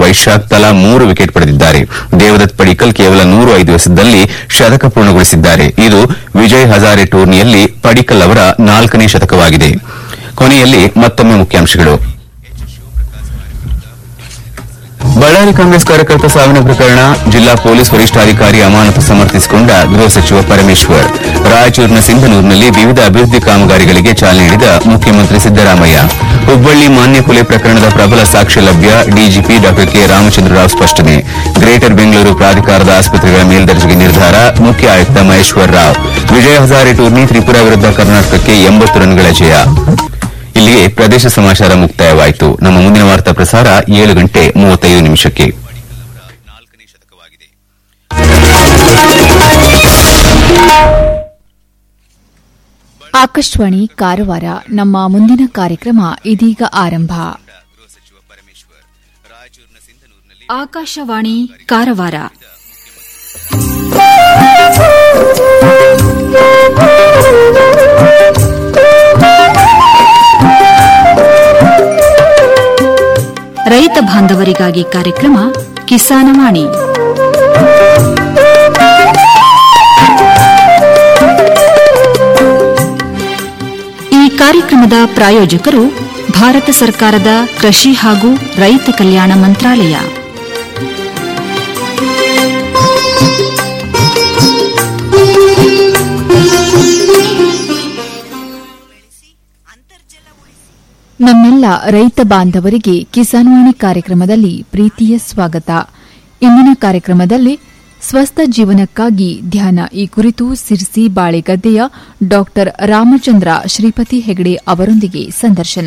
ವೈಶಾಖ್ ತಲಾ ಮೂರು ವಿಕೆಟ್ ಪಡೆದಿದ್ದಾರೆ ದೇವದತ್ ಪಡಿಕಲ್ ಕೇವಲ ನೂರು ಐದು ಎಸೆತದಲ್ಲಿ ಶತಕ ಪೂರ್ಣಗೊಳಿಸಿದ್ದಾರೆ ಇದು ವಿಜಯ್ ಹಜಾರೆ ಟೂರ್ನಿಯಲ್ಲಿ ಪಡಿಕಲ್ ಅವರ ನಾಲ್ಕನೇ ಶತಕವಾಗಿದೆ ಕೊನೆಯಲ್ಲಿ ಮತ್ತೊಮ್ಮೆ ಮುಖ್ಯಾಂಶಗಳು ಬಳ್ಳಾರಿ ಕಾಂಗ್ರೆಸ್ ಕಾರ್ಯಕರ್ತ ಸಾವಿನ ಪ್ರಕರಣ ಜಿಲ್ಲಾ ಪೊಲೀಸ್ ವರಿಷ್ಠಾಧಿಕಾರಿ ಅಮಾನತು ಸಮರ್ಥಿಸಿಕೊಂಡ ಗೃಹ ಸಚಿವ ಪರಮೇಶ್ವರ್ ರಾಯಚೂರಿನ ಸಿಂಧನೂರಿನಲ್ಲಿ ವಿವಿಧ ಅಭಿವೃದ್ಧಿ ಕಾಮಗಾರಿಗಳಿಗೆ ಚಾಲನೆ ನೀಡಿದ ಮುಖ್ಯಮಂತ್ರಿ ಸಿದ್ದರಾಮಯ್ಯ ಹುಬ್ಬಳ್ಳಿ ಮಾನ್ಯ ಕೊಲೆ ಪ್ರಕರಣದ ಪ್ರಬಲ ಸಾಕ್ಷ್ಯ ಲಭ್ಯ ಡಿಜಿಪಿ ಡಾ ಕೆ ರಾಮಚಂದ್ರ ರಾವ್ ಸ್ಪಷ್ಟನೆ ಗ್ರೇಟರ್ ಬೆಂಗಳೂರು ಪ್ರಾಧಿಕಾರದ ಆಸ್ಪತ್ರೆಗಳ ಮೇಲ್ದರ್ಜೆಗೆ ನಿರ್ಧಾರ ಮುಖ್ಯ ಆಯುಕ್ತ ಮಹೇಶ್ವರ್ ರಾವ್ ವಿಜಯ ಹಜಾರೆ ಟೂರ್ನಿ ತ್ರಿಪುರಾ ವಿರುದ್ಧ ಕರ್ನಾಟಕಕ್ಕೆ ಎಂಬತ್ತು ರನ್ಗಳ ಜಯ ಇಲ್ಲಿಗೆ ಪ್ರದೇಶ ಸಮಾಚಾರ ಮುಕ್ತಾಯವಾಯಿತು ನಮ್ಮ ಮುಂದಿನ ವಾರ್ತಾ ಪ್ರಸಾರ ಏಳು ಗಂಟೆ ಮೂವತ್ತೈದು ನಿಮಿಷಕ್ಕೆ ಆಕಾಶವಾಣಿ ಕಾರವಾರ ನಮ್ಮ ಮುಂದಿನ ಕಾರ್ಯಕ್ರಮ ಇದೀಗ ಆರಂಭ ಆಕಾಶವಾಣಿ ಕಾರವಾರ ರೈತ ಬಾಂಧವರಿಗಾಗಿ ಕಾರ್ಯಕ್ರಮ ಕಿಸಾನವಾಣಿ ಈ ಕಾರ್ಯಕ್ರಮದ ಪ್ರಾಯೋಜಕರು ಭಾರತ ಸರ್ಕಾರದ ಕೃಷಿ ಹಾಗೂ ರೈತ ಕಲ್ಯಾಣ ಮಂತ್ರಾಲಯ ನಮ್ಮೆಲ್ಲ ರೈತ ಬಾಂಧವರಿಗೆ ಕಿಸಾನ್ವಾಣಿ ಕಾರ್ಯಕ್ರಮದಲ್ಲಿ ಪ್ರೀತಿಯ ಸ್ವಾಗತ ಇಂದಿನ ಕಾರ್ಯಕ್ರಮದಲ್ಲಿ ಸ್ವಸ್ಥ ಜೀವನಕ್ಕಾಗಿ ಧ್ಯಾನ ಈ ಕುರಿತು ಸಿರ್ಸಿ ಬಾಳೆಗದ್ದೆಯ ಡಾ ರಾಮಚಂದ್ರ ಶ್ರೀಪತಿ ಹೆಗಡೆ ಅವರೊಂದಿಗೆ ಸಂದರ್ಶನ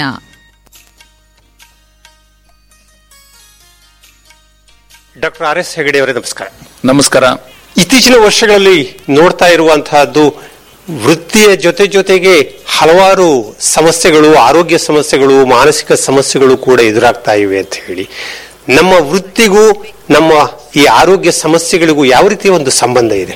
ಡಾಕ್ಟರ್ ಆರ್ ಎಸ್ ಹೆಗಡೆ ಅವರೇ ನಮಸ್ಕಾರ ನಮಸ್ಕಾರ ಇತ್ತೀಚಿನ ವರ್ಷಗಳಲ್ಲಿ ನೋಡ್ತಾ ಇರುವಂತಹದ್ದು ವೃತ್ತಿಯ ಜೊತೆ ಜೊತೆಗೆ ಹಲವಾರು ಸಮಸ್ಯೆಗಳು ಆರೋಗ್ಯ ಸಮಸ್ಯೆಗಳು ಮಾನಸಿಕ ಸಮಸ್ಯೆಗಳು ಕೂಡ ಎದುರಾಗ್ತಾ ಇವೆ ಅಂತ ಹೇಳಿ ನಮ್ಮ ವೃತ್ತಿಗೂ ನಮ್ಮ ಈ ಆರೋಗ್ಯ ಸಮಸ್ಯೆಗಳಿಗೂ ಯಾವ ರೀತಿಯ ಒಂದು ಸಂಬಂಧ ಇದೆ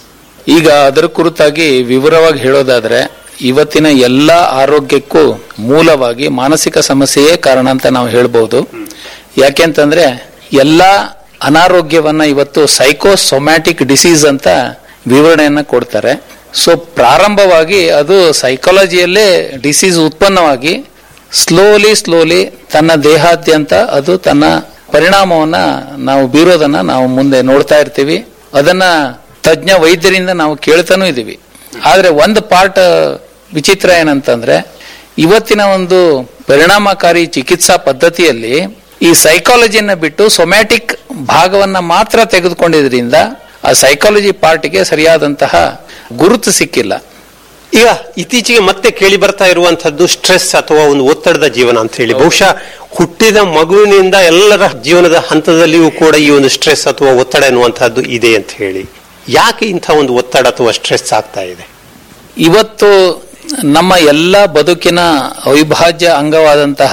ಈಗ ಅದರ ಕುರಿತಾಗಿ ವಿವರವಾಗಿ ಹೇಳೋದಾದ್ರೆ ಇವತ್ತಿನ ಎಲ್ಲ ಆರೋಗ್ಯಕ್ಕೂ ಮೂಲವಾಗಿ ಮಾನಸಿಕ ಸಮಸ್ಯೆಯೇ ಕಾರಣ ಅಂತ ನಾವು ಹೇಳ್ಬೋದು ಯಾಕೆಂತಂದ್ರೆ ಎಲ್ಲ ಅನಾರೋಗ್ಯವನ್ನ ಇವತ್ತು ಸೈಕೋಸೊಮ್ಯಾಟಿಕ್ ಡಿಸೀಸ್ ಅಂತ ವಿವರಣೆಯನ್ನ ಕೊಡ್ತಾರೆ ಸೊ ಪ್ರಾರಂಭವಾಗಿ ಅದು ಸೈಕಾಲಜಿಯಲ್ಲೇ ಡಿಸೀಸ್ ಉತ್ಪನ್ನವಾಗಿ ಸ್ಲೋಲಿ ಸ್ಲೋಲಿ ತನ್ನ ದೇಹಾದ್ಯಂತ ಅದು ತನ್ನ ಪರಿಣಾಮವನ್ನ ನಾವು ಬೀರೋದನ್ನ ನಾವು ಮುಂದೆ ನೋಡ್ತಾ ಇರ್ತೀವಿ ಅದನ್ನ ತಜ್ಞ ವೈದ್ಯರಿಂದ ನಾವು ಕೇಳ್ತಾನೂ ಇದೀವಿ ಆದ್ರೆ ಒಂದು ಪಾರ್ಟ್ ವಿಚಿತ್ರ ಏನಂತಂದ್ರೆ ಇವತ್ತಿನ ಒಂದು ಪರಿಣಾಮಕಾರಿ ಚಿಕಿತ್ಸಾ ಪದ್ಧತಿಯಲ್ಲಿ ಈ ಸೈಕಾಲಜಿಯನ್ನ ಬಿಟ್ಟು ಸೊಮ್ಯಾಟಿಕ್ ಭಾಗವನ್ನ ಮಾತ್ರ ತೆಗೆದುಕೊಂಡಿದ್ರಿಂದ ಆ ಸೈಕಾಲಜಿ ಪಾರ್ಟ್ಗೆ ಸರಿಯಾದಂತಹ ಗುರುತು ಸಿಕ್ಕಿಲ್ಲ ಈಗ ಇತ್ತೀಚೆಗೆ ಮತ್ತೆ ಕೇಳಿ ಬರ್ತಾ ಇರುವಂತಹದ್ದು ಸ್ಟ್ರೆಸ್ ಅಥವಾ ಒಂದು ಒತ್ತಡದ ಜೀವನ ಅಂತ ಹೇಳಿ ಬಹುಶಃ ಹುಟ್ಟಿದ ಮಗುವಿನಿಂದ ಎಲ್ಲರ ಜೀವನದ ಹಂತದಲ್ಲಿಯೂ ಕೂಡ ಈ ಒಂದು ಸ್ಟ್ರೆಸ್ ಅಥವಾ ಒತ್ತಡ ಎನ್ನುವಂತಹದ್ದು ಇದೆ ಅಂತ ಹೇಳಿ ಯಾಕೆ ಇಂಥ ಒಂದು ಒತ್ತಡ ಅಥವಾ ಸ್ಟ್ರೆಸ್ ಆಗ್ತಾ ಇದೆ ಇವತ್ತು ನಮ್ಮ ಎಲ್ಲ ಬದುಕಿನ ಅವಿಭಾಜ್ಯ ಅಂಗವಾದಂತಹ